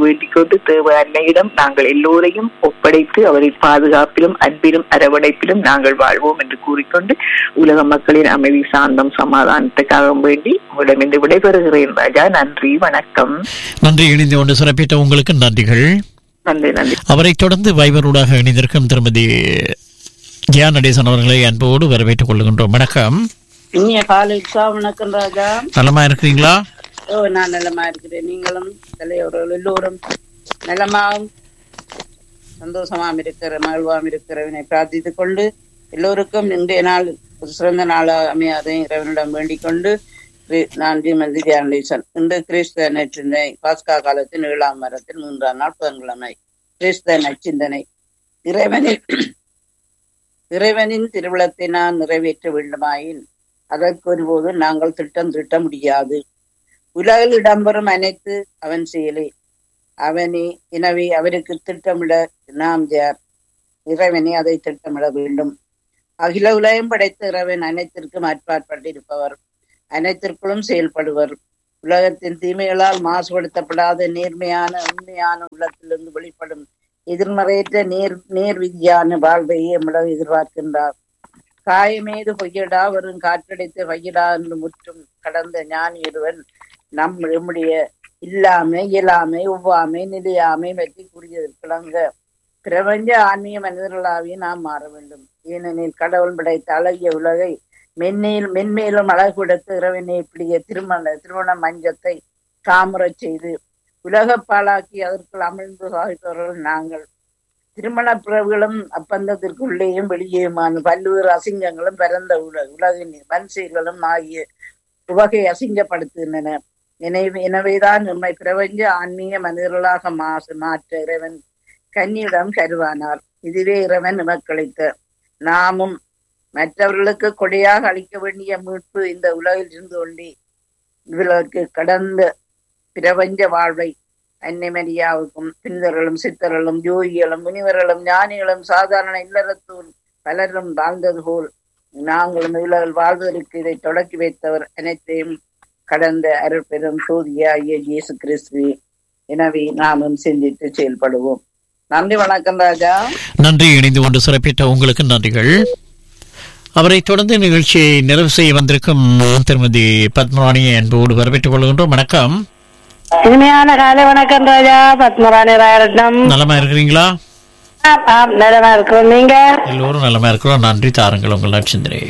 வேண்டிக் கொண்டு தேவ அன்னையிடம் நாங்கள் எல்லோரையும் ஒப்படைத்து அவரின் பாதுகாப்பிலும் அன்பிலும் அரவணைப்பிலும் நாங்கள் வாழ்வோம் என்று கூறிக்கொண்டு உலக மக்களின் அமைதி சாந்தம் சமாதானத்துக்காக வேண்டி உங்களிடமிருந்து விடைபெறுகிறேன் ராஜா நன்றி வணக்கம் நன்றி இணைந்து கொண்டு சிறப்பித்த உங்களுக்கு நன்றிகள் நன்றி நன்றி அவரைத் தொடர்ந்து வைபரூடாக இணைந்திருக்கும் திருமதி ஜியா நடேசன் அவர்களை அன்போடு வரவேற்றுக் கொள்கின்றோம் வணக்கம் இனிய காலை உற்சா வணக்கம் ராஜா நலமா இருக்கிறீங்களா ஓ நான் நலமா இருக்கிறேன் நீங்களும் தலைவர்கள் எல்லோரும் நலமாகவும் சந்தோஷமாம் இருக்கிற மகிழ்வாம் இருக்கிறவனை பிரார்த்தித்துக் கொண்டு எல்லோருக்கும் இன்றைய நாள் ஒரு சிறந்த நாளாக அமையாத இறைவனிடம் வேண்டிக் கொண்டு கிரி- நான் ஸ்ரீமதி தியானேசன் இன்று கிறிஸ்தவ நச்சிந்தனை பாஸ்கா காலத்தின் ஏழாம் மரத்தில் மூன்றாம் நாள் புதன்கிழமை கிறிஸ்தவ நச்சிந்தனை இறைவனின் இறைவனின் திருவிழத்தை நான் நிறைவேற்ற வேண்டுமாயின் அதற்கு ஒருபோது நாங்கள் திட்டம் திட்ட முடியாது உலகில் இடம்பெறும் அனைத்து அவன் செயலே அவனே எனவே அவருக்கு திட்டமிட நாம் யார் இறைவனே அதை திட்டமிட வேண்டும் அகில உலகம் படைத்த இறைவன் அனைத்திற்கும் அற்பாற்பட்டிருப்பவர் அனைத்திற்குள்ளும் செயல்படுவர் உலகத்தின் தீமைகளால் மாசுபடுத்தப்படாத நேர்மையான உண்மையான உள்ளத்திலிருந்து வெளிப்படும் எதிர்மறையற்ற நேர் நேர் விதியான வாழ்வையே நம்மிடம் எதிர்பார்க்கின்றார் காயமேது பொய்யடா வரும் காற்றடைத்து வையடா என்று முற்றும் கடந்த ஞானி ஒருவன் நம் நம்முடைய இல்லாமை இயலாமை ஒவ்வாமை நிலையாமை பற்றி கூறியதற்கிழங்க பிரபஞ்ச ஆன்மீக மனிதர்களாகவே நாம் மாற வேண்டும் ஏனெனில் கடவுள் படைத்த அழகிய உலகை மென்மேல் மென்மேலும் அழகு கொடுத்து இறைவனை இப்படிய திருமண திருமண மஞ்சத்தை காமுறச் செய்து உலக பாழாக்கி அதற்குள் அமிழ்ந்து சாகித்தவர்கள் நாங்கள் திருமண பிறவுகளும் அப்பந்தத்திற்குள்ளேயும் வெளியேயுமான பல்வேறு அசிங்கங்களும் பரந்த உல உலகின் வன்செயல்களும் ஆகிய உவகை அசிங்கப்படுத்துகின்றன எனவே எனவேதான் நம்மை பிரபஞ்ச ஆன்மீக மனிதர்களாக மாசு மாற்ற இறைவன் கன்னியிடம் கருவானார் இதுவே இறைவன் நமக்களித்த நாமும் மற்றவர்களுக்கு கொடையாக அளிக்க வேண்டிய மீட்பு இந்த உலகில் இருந்து கொண்டே இவர்களுக்கு கடந்த பிரபஞ்ச வாழ்வை அன்னை மரியாவுக்கும் பிந்தர்களும் சித்தர்களும் ஜோகிகளும் முனிவர்களும் ஞானிகளும் சாதாரண இல்லறத்தூர் பலரும் வாழ்ந்தது போல் நாங்களும் இவர்கள் வாழ்வதற்கு இதை தொடக்கி வைத்தவர் அனைத்தையும் கடந்த அருட்பெரும் சோதியாகிய இயேசு கிறிஸ்துவே எனவே நாமும் சிந்தித்து செயல்படுவோம் நன்றி வணக்கம் ராஜா நன்றி இணைந்து கொண்டு சிறப்பித்த உங்களுக்கு நன்றிகள் அவரைத் தொடர்ந்து நிகழ்ச்சியை நிறைவு செய்ய வந்திருக்கும் திருமதி பத்மராணியை அன்போடு வரவேற்றுக் கொள்கின்றோம் வணக்கம் இனிமையான காலை வணக்கம் ராஜா பத்மராணி ராயரட்னம் நலமா இருக்கிறீங்களா ஆம், ஆம், நலமா இருக்கிறோம் நீங்க எல்லோரும் நலமா இருக்கிறோம் நன்றி தாருங்கள் உங்கள் நட்சந்திரே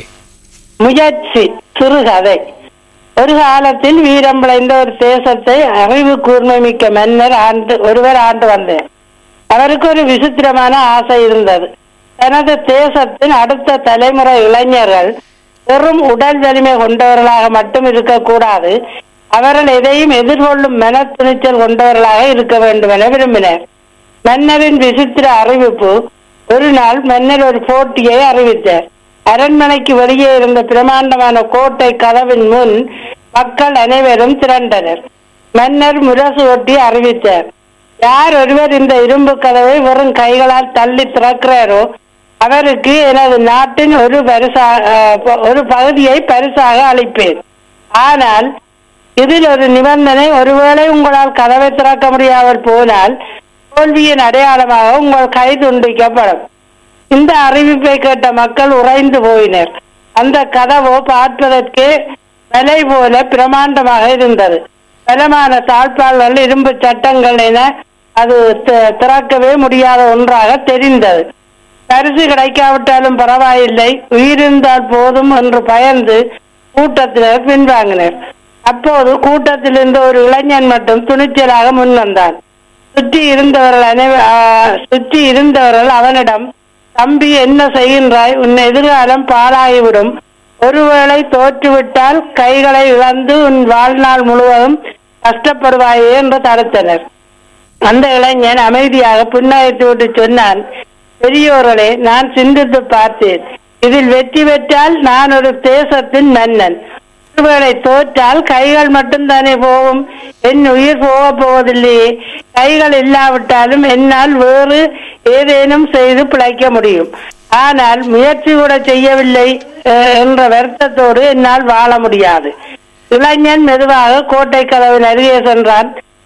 முயற்சி சிறுகதை ஒரு காலத்தில் வீரம் விளைந்த ஒரு தேசத்தை அறிவு கூர்மை மிக்க மன்னர் ஆண்டு ஒருவர் ஆண்டு வந்தார் அவருக்கு ஒரு விசித்திரமான ஆசை இருந்தது தனது தேசத்தின் அடுத்த தலைமுறை இளைஞர்கள் வெறும் உடல் வலிமை கொண்டவர்களாக மட்டும் இருக்கக்கூடாது அவர்கள் எதையும் எதிர்கொள்ளும் மன துணிச்சல் கொண்டவர்களாக இருக்க வேண்டும் என விரும்பினர் மன்னரின் விசித்திர அறிவிப்பு ஒரு நாள் மன்னர் ஒரு போட்டியை அறிவித்தார் அரண்மனைக்கு வெளியே இருந்த பிரமாண்டமான கோட்டை கதவின் முன் மக்கள் அனைவரும் திரண்டனர் மன்னர் முரசு ஒட்டி அறிவித்தார் யார் ஒருவர் இந்த இரும்பு கதவை வெறும் கைகளால் தள்ளி திறக்கிறாரோ அவருக்கு எனது நாட்டின் ஒரு பரிசா அஹ், ஒரு பகுதியை பரிசாக அளிப்பேன் ஆனால் இதில் ஒரு நிபந்தனை ஒருவேளை உங்களால் கதவை திறக்க முடியாமல் போனால் தோல்வியின் அடையாளமாக உங்கள் கை துண்டிக்கப்படும் இந்த அறிவிப்பை கேட்ட மக்கள் உறைந்து போயினர் அந்த கதவோ பார்ப்பதற்கே மலை போல பிரமாண்டமாக இருந்தது பலமான தாழ்பாள்கள் இரும்பு சட்டங்கள் என அது தி- திறக்கவே முடியாத ஒன்றாக தெரிந்தது பரிசு கிடைக்காவிட்டாலும் பரவாயில்லை உயிரிருந்தால் போதும் என்று பயந்து கூட்டத்தினர் பின்வாங்கினர் அப்போது கூட்டத்தில் இருந்த ஒரு இளைஞன் மட்டும் துணிச்சலாக முன் வந்தான் சுற்றி இருந்தவர்கள் அனைவ- ஆ, சுற்றி இருந்தவர்கள் அவனிடம் தம்பி என்ன செய்கின்றாய் உன் எதிர்காலம் பாழாகிவிடும் ஒருவேளை தோற்றுவிட்டால் கைகளை இழந்து உன் வாழ்நாள் முழுவதும் கஷ்டப்படுவாயே என்று தடுத்தனர் அந்த இளைஞன் அமைதியாக புன்னகைத்து விட்டு சொன்னான் பெரியோர்களே நான் சிந்தித்து பார்த்தேன் இதில் வெற்றி பெற்றால் நான் ஒரு தேசத்தின் மன்னன் ஒருவேளை தோற்றால் கைகள் மட்டும்தானே போகும் என் உயிர் போக போவதில்லையே கைகள் இல்லாவிட்டாலும் என்னால் வேறு ஏதேனும் செய்து பிழைக்க முடியும் ஆனால் முயற்சி கூட செய்யவில்லை அஹ், என்ற வருத்தத்தோடு என்னால் வாழ முடியாது இளைஞன் மெதுவாக கோட்டை கதவின் அருகே சென்றான்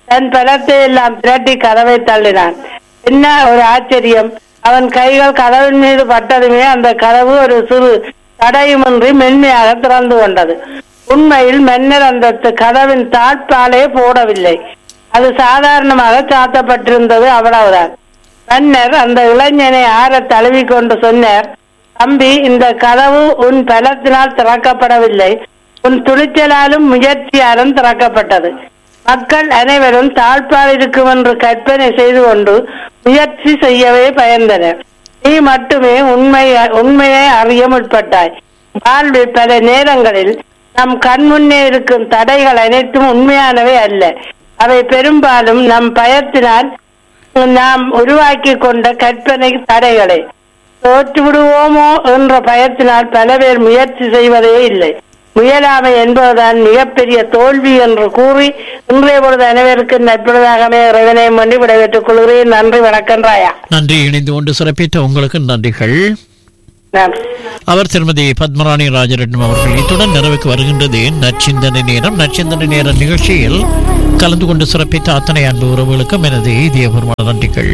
தன் பலத்தை எல்லாம் திரட்டி கதவை தள்ளினான் என்ன ஒரு ஆச்சரியம் அவன் கைகள் கதவின் மீது பட்டதுமே அந்த கதவு ஒரு சிறு தடையுமின்றி மென்மையாக திறந்து கொண்டது உண்மையில் மன்னர் அந்த த- கதவின் தாழ்பாலே போடவில்லை அது சாதாரணமாக சாத்தப்பட்டிருந்தது அவ்வளவுதான் மன்னர் அந்த இளைஞனை ஆற தழுவி கொண்டு சொன்னார் தம்பி இந்த கதவு உன் பலத்தினால் திறக்கப்படவில்லை உன் துணிச்சலாலும் முயற்சியாலும் திறக்கப்பட்டது மக்கள் அனைவரும் தாழ்பால் இருக்கும் என்று கற்பனை செய்து கொண்டு முயற்சி செய்யவே பயந்தனர் நீ மட்டுமே உண்மை உண்மையை அறிய முற்பட்டாய் வாழ்வில் பல நேரங்களில் நம் கண் முன்னே இருக்கும் தடைகள் அனைத்தும் உண்மையானவை அல்ல அவை பெரும்பாலும் நம் பயத்தினால் நாம் உருவாக்கி கொண்ட கற்பனை தடைகளே தோற்று விடுவோமோ என்ற பயத்தினால் பல பேர் முயற்சி செய்வதே இல்லை முயலாமை என்பதுதான் மிகப்பெரிய தோல்வி என்று கூறி இன்றைய பொழுது அனைவருக்கும் நட்புறதாகவே இறைவனையும் வேண்டி விடைபெற்றுக் கொள்கிறேன் நன்றி வணக்கம் ராயா நன்றி இணைந்து கொண்டு சிறப்பித்த உங்களுக்கு நன்றிகள் நன்றி அவர் திருமதி பத்மராணி ராஜரட்னம் அவர்கள் இத்துடன் நிறைவுக்கு வருகின்றது நற்சிந்தனை நேரம் நற்சிந்தனை நேர நிகழ்ச்சியில் கலந்து கொண்டு சிறப்பித்த அத்தனை அன்பு உறவுகளுக்கும் எனது இதயபூர்வமான நன்றிகள்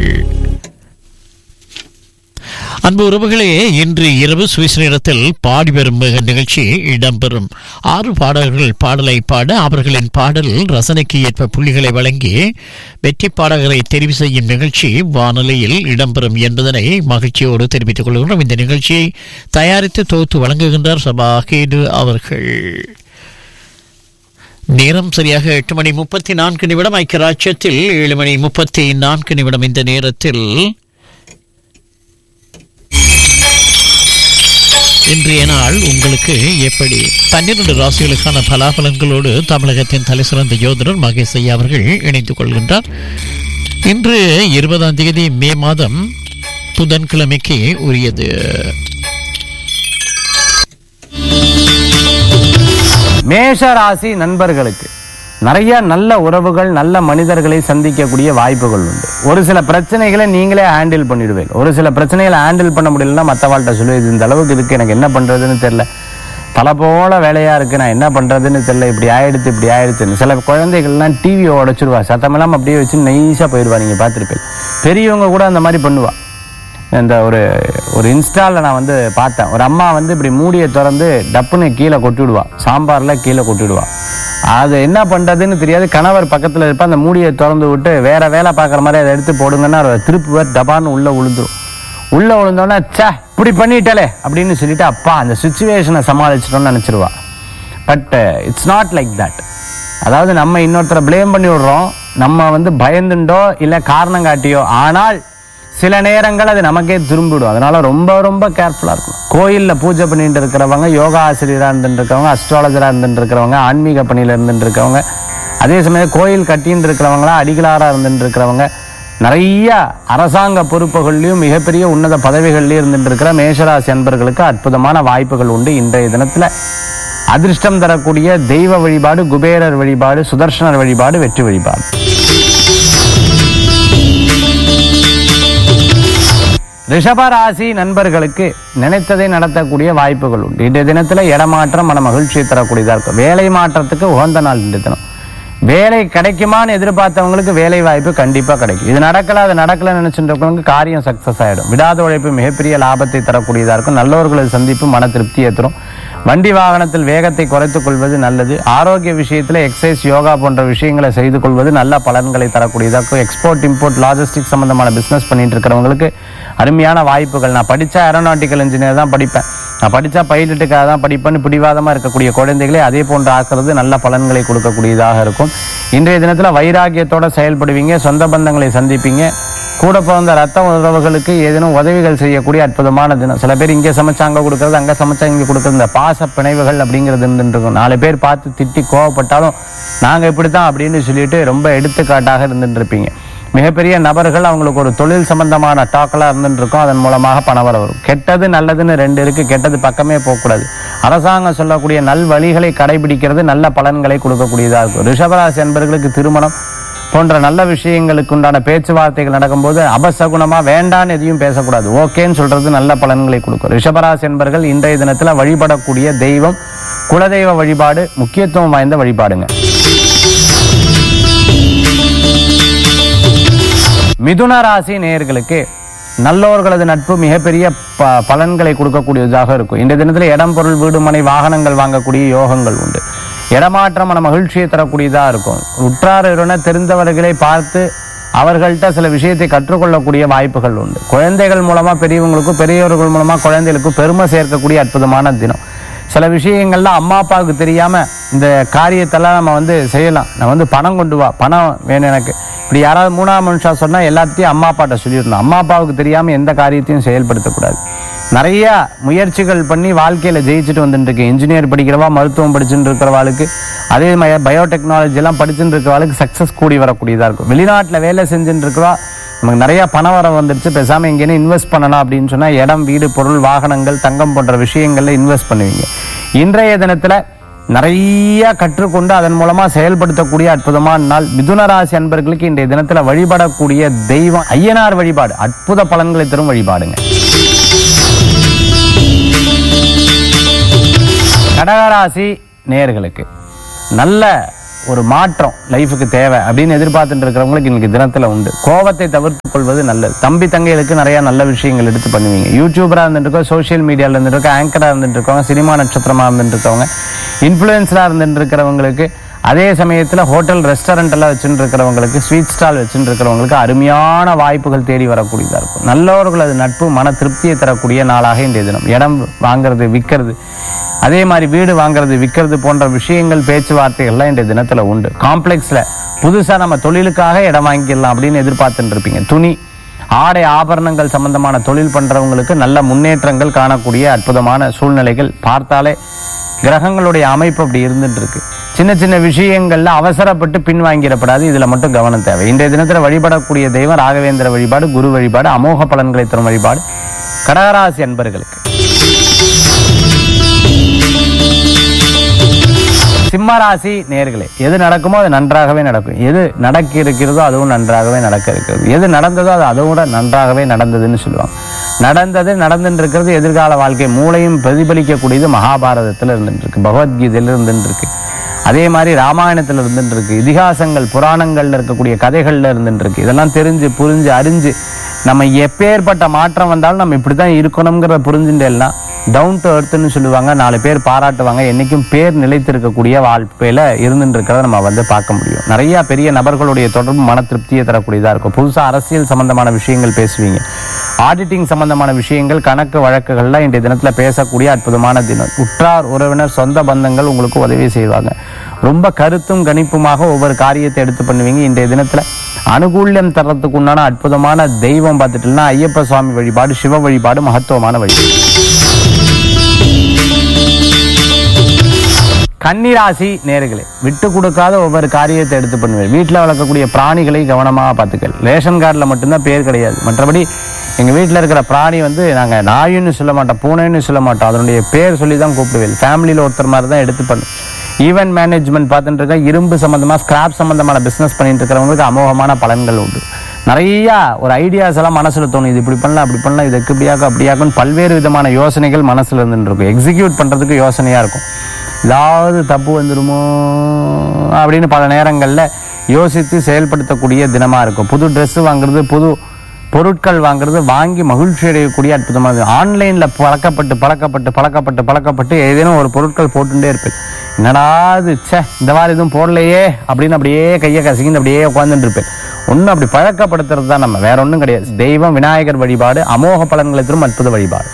அன்பு உறவுகளே இன்று இரவு சுவிஸ் நேரத்தில் பாடி வரும் நிகழ்ச்சி இடம்பெறும் ஆறு பாடகர்கள் பாடலை பாட அவர்களின் பாடல் ரசனைக்கு ஏற்ப புள்ளிகளை வழங்கி வெற்றி பாடகரை தெரிவு செய்யும் நிகழ்ச்சி வானொலியில் இடம்பெறும் என்பதனை மகிழ்ச்சியோடு தெரிவித்துக் கொள்கின்றோம் இந்த நிகழ்ச்சியை தயாரித்து தொகுத்து வழங்குகின்றார் சபாகேடு அவர்கள் நேரம் சரியாக எட்டு மணி முப்பத்தி நான்கு நிமிடம் ஐக்கியராட்சியத்தில் ஏழு மணி முப்பத்தி நான்கு நிமிடம் இந்த நேரத்தில் இன்றைய நாள் உங்களுக்கு எப்படி பன்னிரண்டு ராசிகளுக்கான பலாபலன்களோடு தமிழகத்தின் தலைசிறந்த யோதரர் மகேஷ் ஐயா அவர்கள் இணைந்து கொள்கின்றார் இன்று இருபதாம் தேதி மே மாதம் புதன்கிழமைக்கு உரியது மேஷ ராசி நண்பர்களுக்கு நிறைய நல்ல உறவுகள் நல்ல மனிதர்களை சந்திக்கக்கூடிய வாய்ப்புகள் உண்டு ஒரு சில பிரச்சனைகளை நீங்களே ஹேண்டில் பண்ணிடுவீங்க ஒரு சில பிரச்சனைகளை ஹேண்டில் பண்ண முடியலன்னா மற்றவாழ்கிட்ட சொல்லுவது இந்த அளவுக்கு இருக்கு எனக்கு என்ன பண்றதுன்னு தெரியல தலை போல வேலையா இருக்கு நான் என்ன பண்றதுன்னு தெரியல இப்படி ஆயிடுச்சு இப்படி ஆயிடுச்சுன்னு சில குழந்தைகள்லாம் டிவியை உடைச்சிருவா சத்தமெல்லாம் அப்படியே வச்சு நைஸா போயிடுவா நீங்க பார்த்துருப்பீங்க பெரியவங்க கூட அந்த மாதிரி பண்ணுவா இந்த ஒரு ஒரு இன்ஸ்டால நான் வந்து பார்த்தேன் ஒரு அம்மா வந்து இப்படி மூடியை திறந்து டப்புன்னு கீழே கொட்டிவிடுவா சாம்பார்ல கீழே கொட்டிவிடுவா அது என்ன பண்றதுன்னு தெரியாது கணவர் பக்கத்துல இருப்பா அந்த மூடியை திறந்து விட்டு வேற வேலை பார்க்குற மாதிரி அதை எடுத்து போடுங்கன்னா அவர் திருப்புவர் டபான்னு உள்ள விழுந்துரும் உள்ள விழுந்தோன்னா ச்சே இப்படி பண்ணிட்டலே அப்படின்னு சொல்லிட்டு அப்பா அந்த சுச்சுவேஷனை சமாளிச்சிட்டோம்னு நினைச்சிருவா but it's not like that அதாவது நம்ம இன்னொருத்தரை ப்ளேம் பண்ணி விடுறோம் நம்ம வந்து பயந்துண்டோ இல்லை காரணம் காட்டியோ ஆனால் சில நேரங்கள் அது நமக்கே திரும்பிடும் அதனால ரொம்ப ரொம்ப கேர்ஃபுல்லாக இருக்கும் கோயிலில் பூஜை பண்ணிட்டு இருக்கிறவங்க யோகா ஆசிரியராக இருந்துட்டு இருக்கிறவங்க அஸ்ட்ராலஜராக இருந்துட்டு இருக்கிறவங்க ஆன்மீக பணியில் இருந்துட்டு இருக்கிறவங்க அதே சமயம் கோயில் கட்டின்னு இருக்கிறவங்களா அடிகளாராக இருந்துட்டு இருக்கிறவங்க நிறைய அரசாங்க பொறுப்புகள்லையும் மிகப்பெரிய உன்னத பதவிகள்லையும் இருந்துட்டு இருக்கிற மேஷராசி அன்பர்களுக்கு அற்புதமான வாய்ப்புகள் உண்டு இன்றைய தினத்துல அதிர்ஷ்டம் தரக்கூடிய தெய்வ வழிபாடு குபேரர் வழிபாடு சுதர்சனர் வழிபாடு வெற்றி வழிபாடு ரிஷபராசி நண்பர்களுக்கு நினைத்ததை நடத்தக்கூடிய வாய்ப்புகள் உண்டு இன்றைய தினத்துல இடமாற்றம் மன மகிழ்ச்சியை தரக்கூடியதா இருக்கும் வேலை மாற்றத்துக்கு உகந்த நாள் இன்றைய தினம் வேலை கிடைக்குமான்னு எதிர்பார்த்தவங்களுக்கு வேலை வாய்ப்பு கண்டிப்பா கிடைக்கும் இது நடக்கல அது நடக்கல நினைச்சுட்டு காரியம் சக்சஸ் ஆயிடும் விடாத உழைப்பு மிகப்பெரிய லாபத்தை தரக்கூடியதா இருக்கும் நல்லவர்களை சந்திப்பு மன திருப்தி ஏற்றும் வண்டி வாகனத்தில் வேகத்தை குறைத்துக் கொள்வது நல்லது ஆரோக்கிய விஷயத்துல எக்ஸசைஸ் யோகா போன்ற விஷயங்களை செய்து கொள்வது நல்ல பலன்களை தரக்கூடியதா இருக்கும் எக்ஸ்போர்ட் இம்போர்ட் லாஜிஸ்டிக் சம்பந்தமான பிசினஸ் பண்ணிட்டு இருக்கிறவங்களுக்கு அருமையான வாய்ப்புகள் நான் படிச்ச ஏரோநாட்டிக்கல் இன்ஜினியர் தான் படிப்பேன் நான் படிச்சா பைலட்டுக்காக தான் படிப்பேன்னு பிடிவாதமா இருக்கக்கூடிய குழந்தைகளை அதே போன்று ஆக்குறது நல்ல பலன்களை கொடுக்கக்கூடியதாக இருக்கும் இன்றைய தினத்துல வைராகியத்தோட செயல்படுவீங்க சொந்த பந்தங்களை சந்திப்பீங்க கூட பிறந்த ரத்த உறவுகளுக்கு ஏதேனும் உதவிகள் செய்யக்கூடிய அற்புதமான தினம் சில பேர் இங்கே சமைச்சா அங்க கொடுக்கறது அங்க சமைச்சா இங்க கொடுக்கறது இந்த பாச பிணைவுகள் அப்படிங்கிறது இருந்துட்டு இருக்கும் நாலு பேர் பார்த்து திட்டி கோவப்பட்டாலும் நாங்க இப்படித்தான் அப்படின்னு சொல்லிட்டு ரொம்ப எடுத்துக்காட்டாக இருந்துட்டு இருப்பீங்க மிகப்பெரிய நபர்கள் அவங்களுக்கு ஒரு தொழில் சம்பந்தமான டாக்கெல்லாம் இருந்துட்டு இருக்கும் அதன் மூலமாக பணவர வரும் கெட்டது நல்லதுன்னு ரெண்டு இருக்கு கெட்டது பக்கமே போகக்கூடாது அரசாங்கம் சொல்லக்கூடிய நல் வழிகளை கடைபிடிக்கிறது நல்ல பலன்களை கொடுக்கக்கூடியதாக இருக்கும் ரிஷபராசி என்பர்களுக்கு திருமணம் போன்ற நல்ல விஷயங்களுக்கு உண்டான பேச்சுவார்த்தைகள் நடக்கும்போது அபசகுணமா வேண்டான்னு எதையும் பேசக்கூடாது ஓகேன்னு சொல்றது நல்ல பலன்களை கொடுக்கும் ரிஷபராசி என்பர்கள் இன்றைய தினத்துல வழிபடக்கூடிய தெய்வம் குலதெய்வ வழிபாடு முக்கியத்துவம் வாய்ந்த வழிபாடுங்க மிதுன ராசி நேயர்களுக்கு நல்லோர்களது நட்பு மிகப்பெரிய ப பலன்களை கொடுக்கக்கூடியதாக இருக்கும் இந்த தினத்தில் இடம் பொருள் வீடு மனை வாகனங்கள் வாங்கக்கூடிய யோகங்கள் உண்டு இடமாற்றம் மன மகிழ்ச்சியை தரக்கூடியதாக இருக்கும் உற்றார் உறவின தெரிந்தவர்களை பார்த்து அவர்கள்ட்ட சில விஷயத்தை கற்றுக்கொள்ளக்கூடிய வாய்ப்புகள் உண்டு குழந்தைகள் மூலமா பெரியவங்களுக்கும் பெரியவர்கள் மூலமா குழந்தைகளுக்கும் பெருமை சேர்க்கக்கூடிய அற்புதமான தினம் சில விஷயங்கள்ல அம்மா அப்பாவுக்கு தெரியாம இந்த காரியத்தெல்லாம் நம்ம வந்து செய்யலாம் நான் வந்து பணம் கொண்டு வா பணம் வேணும் எனக்கு இப்படி யாராவது மூணாவது மனுஷா சொன்னா எல்லாத்தையும் அம்மா அப்பாட்ட சொல்லிடணும் அம்மா அப்பாவுக்கு தெரியாம எந்த காரியத்தையும் செயல்படுத்தக்கூடாது நிறைய முயற்சிகள் பண்ணி வாழ்க்கையில ஜெயிச்சுட்டு வந்துட்டு இருக்கு இன்ஜினியர் படிக்கிறவா மருத்துவம் படிச்சுட்டு இருக்கிறவாளுக்கு அதே மாதிரி பயோடெக்னாலஜி எல்லாம் படிச்சுட்டு இருக்கிறவாளுக்கு சக்சஸ் கூடி வரக்கூடியதா இருக்கும் வெளிநாட்டுல வேலை செஞ்சுட்டு இருக்கிறவா நமக்கு நிறைய பணம் வர வந்துருச்சு பேசாம எங்கேயும் இன்வெஸ்ட் பண்ணலாம் அப்படின்னு சொன்னா இடம் வீடு பொருள் வாகனங்கள் தங்கம் போன்ற விஷயங்கள்ல இன்வெஸ்ட் பண்ணுவீங்க இன்றைய தினத்துல நிறைய கற்றுக்கொண்டு அதன் மூலமா செயல்படுத்தக்கூடிய அற்புதமான நாள் மிதுன ராசி அன்பர்களுக்கு இன்றைய தினத்துல வழிபடக்கூடிய தெய்வம் ஐயனார் வழிபாடு அற்புத பலன்களை தரும் வழிபாடுங்க கடகராசி நேயர்களுக்கு நல்ல ஒரு மாற்றம் லைஃபுக்கு தேவை அப்படின்னு எதிர்பார்த்துட்டு இருக்கிறவங்களுக்கு இன்னைக்கு தினத்துல உண்டு கோபத்தை தவிர்த்து கொள்வது நல்லது தம்பி தங்கைகளுக்கு நிறைய நல்ல விஷயங்கள் எடுத்து பண்ணுவீங்க யூடியூபரா இருந்துட்டு இருக்கோம் சோஷியல் மீடியால இருந்துட்டு இருக்கோம் ஆங்கரா இருந்துட்டு இருக்கவங்க சினிமா நட்சத்திரமா இருந்துட்டு இருக்கவங்க இன்ஃபுளுசரா இருந்துட்டு இருக்கிறவங்களுக்கு அதே சமயத்துல ஹோட்டல் ரெஸ்டாரண்ட் எல்லாம் வச்சுட்டு இருக்கிறவங்களுக்கு ஸ்வீட் ஸ்டால் வச்சுட்டு இருக்கிறவங்களுக்கு அருமையான வாய்ப்புகள் தேடி வரக்கூடியதா இருக்கும் நல்லவர்களது நட்பு மன திருப்தியை தரக்கூடிய நாளாக இன்றைய தினம் இடம் வாங்குறது விற்கிறது அதே மாதிரி வீடு வாங்குறது விற்கிறது போன்ற விஷயங்கள் பேச்சுவார்த்தைகள்லாம் இன்றைய தினத்துல உண்டு காம்ப்ளெக்ஸ்ல புதுசா நம்ம தொழிலுக்காக இடம் வாங்கிடலாம் அப்படின்னு எதிர்பார்த்துட்டு இருப்பீங்க துணி ஆடை ஆபரணங்கள் சம்பந்தமான தொழில் பண்றவங்களுக்கு நல்ல முன்னேற்றங்கள் காணக்கூடிய அற்புதமான சூழ்நிலைகள் பார்த்தாலே கிரகங்களுடைய அமைப்பு அப்படி இருந்துட்டு இருக்கு சின்ன சின்ன விஷயங்கள்ல அவசரப்பட்டு பின் வாங்கிடப்படாது இதுல மட்டும் கவனம் தேவை இன்றைய தினத்துல வழிபடக்கூடிய தெய்வம் ராகவேந்திர வழிபாடு குரு வழிபாடு அமோக பலன்களை தரும் வழிபாடு கடகராசி அன்பர்களுக்கு சிம்மராசி நேர்களே எது நடக்குமோ அது நன்றாகவே நடக்கும் எது நடக்க இருக்கிறதோ அதுவும் நன்றாகவே நடக்க இருக்கிறது எது நடந்ததோ அது அதுவும் கூட நன்றாகவே நடந்ததுன்னு சொல்லுவாங்க நடந்தது நடந்துட்டு இருக்கிறது எதிர்கால வாழ்க்கை மூளையும் பிரதிபலிக்கக்கூடியது மகாபாரதத்தில் இருந்துட்டு இருக்கு பகவத்கீதையில இருந்துட்டு இருக்கு அதே மாதிரி ராமாயணத்துல இருந்துட்டு இருக்கு இதிகாசங்கள் புராணங்கள்ல இருக்கக்கூடிய கதைகள்ல இருந்துட்டு இருக்கு இதெல்லாம் தெரிஞ்சு புரிஞ்சு அறிஞ்சு நம்ம எப்பேற்பட்ட மாற்றம் வந்தாலும் நம்ம இப்படிதான் இருக்கணுங்கிறத புரிஞ்சுட்டேன்னா டவுன் டு எர்த்னு சொல்லுவாங்க நாலு பேர் பாராட்டுவாங்க என்னைக்கும் பேர் நிலைத்திருக்கக்கூடிய வாழ்க்கையில இருந்துட்டு இருக்கிறத நம்ம வந்து பார்க்க முடியும் நிறைய பெரிய நபர்களுடைய தொடர்பு மன திருப்தியை தரக்கூடியதா இருக்கும் புதுசா அரசியல் சம்பந்தமான விஷயங்கள் பேசுவீங்க ஆடிட்டிங் சம்பந்தமான விஷயங்கள் கணக்கு வழக்குகள்ல இன்றைய தினத்துல பேசக்கூடிய அற்புதமான தினம் உற்றார் உறவினர் சொந்த பந்தங்கள் உங்களுக்கு உதவி செய்வாங்க ரொம்ப கருத்தும் கணிப்புமாக ஒவ்வொரு காரியத்தை எடுத்து பண்ணுவீங்க இன்றைய தினத்துல அனுகூல்யம் தர்றதுக்கு உண்டான அற்புதமான தெய்வம் பார்த்துட்டோம்னா ஐயப்ப சுவாமி வழிபாடு சிவ வழிபாடு மகத்துவமான வழிபாடு கன்னிராசி நேர்களே விட்டு கொடுக்காத ஒவ்வொரு காரியத்தை எடுத்து பண்ணுவேன் வீட்டில் வளர்க்கக்கூடிய பிராணிகளை கவனமாக பார்த்துக்கல் ரேஷன் கார்டில் மட்டும்தான் பேர் கிடையாது மற்றபடி எங்கள் வீட்டில் இருக்கிற பிராணி வந்து நாங்கள் நாயின்னு சொல்ல மாட்டோம் பூனைன்னு சொல்ல மாட்டோம் அதனுடைய பேர் சொல்லி தான் கூப்பிடுவேன் ஃபேமிலியில் ஒருத்தர் மாதிரி தான் எடுத்து பண்ணு ஈவென்ட் மேனேஜ்மெண்ட் பார்த்துட்டு இருக்க இரும்பு சம்பந்தமா ஸ்கிராப் சம்பந்தமான பிசினஸ் பண்ணிட்டு இருக்கிறவங்களுக்கு அமோகமான பலன்கள் உண்டு நிறைய ஒரு ஐடியாஸ் எல்லாம் மனசுல தோணும் இது இப்படி பண்ணலாம் அப்படி பண்ணலாம் இதுக்கு இப்படியாக்கும் அப்படியாக்கும் பல்வேறு விதமான யோசனைகள் மனசுல இருந்துட்டு இருக்கும் எக்ஸிக்யூட் பண்றதுக்கு யோசனையா இருக்கும் ஏதாவது தப்பு வந்துடுமோ அப்படின்னு பல நேரங்கள்ல யோசித்து செயல்படுத்தக்கூடிய தினமா இருக்கும் புது Dress வாங்குறது புது பொருட்கள் வாங்குறது வாங்கி மகிழ்ச்சி அடையக்கூடிய அற்புதமானது ஆன்லைன்ல பழக்கப்பட்டு பழக்கப்பட்டு பழக்கப்பட்டு பழக்கப்பட்டு ஏதேனும் ஒரு பொருட்கள் போட்டுட்டே இருப்பேன் என்னடா இது ச்சே இந்த மாதிரி எதுவும் போடலையே அப்படின்னு அப்படியே கையை கசங்கின்னு அப்படியே உட்காந்துட்டு இருப்பேன் ஒன்றும் அப்படி பழக்கப்படுத்துறது தான் நம்ம வேற ஒன்றும் கிடையாது தெய்வம் விநாயகர் வழிபாடு அமோக பலன்களை தரும் அற்புத வழிபாடு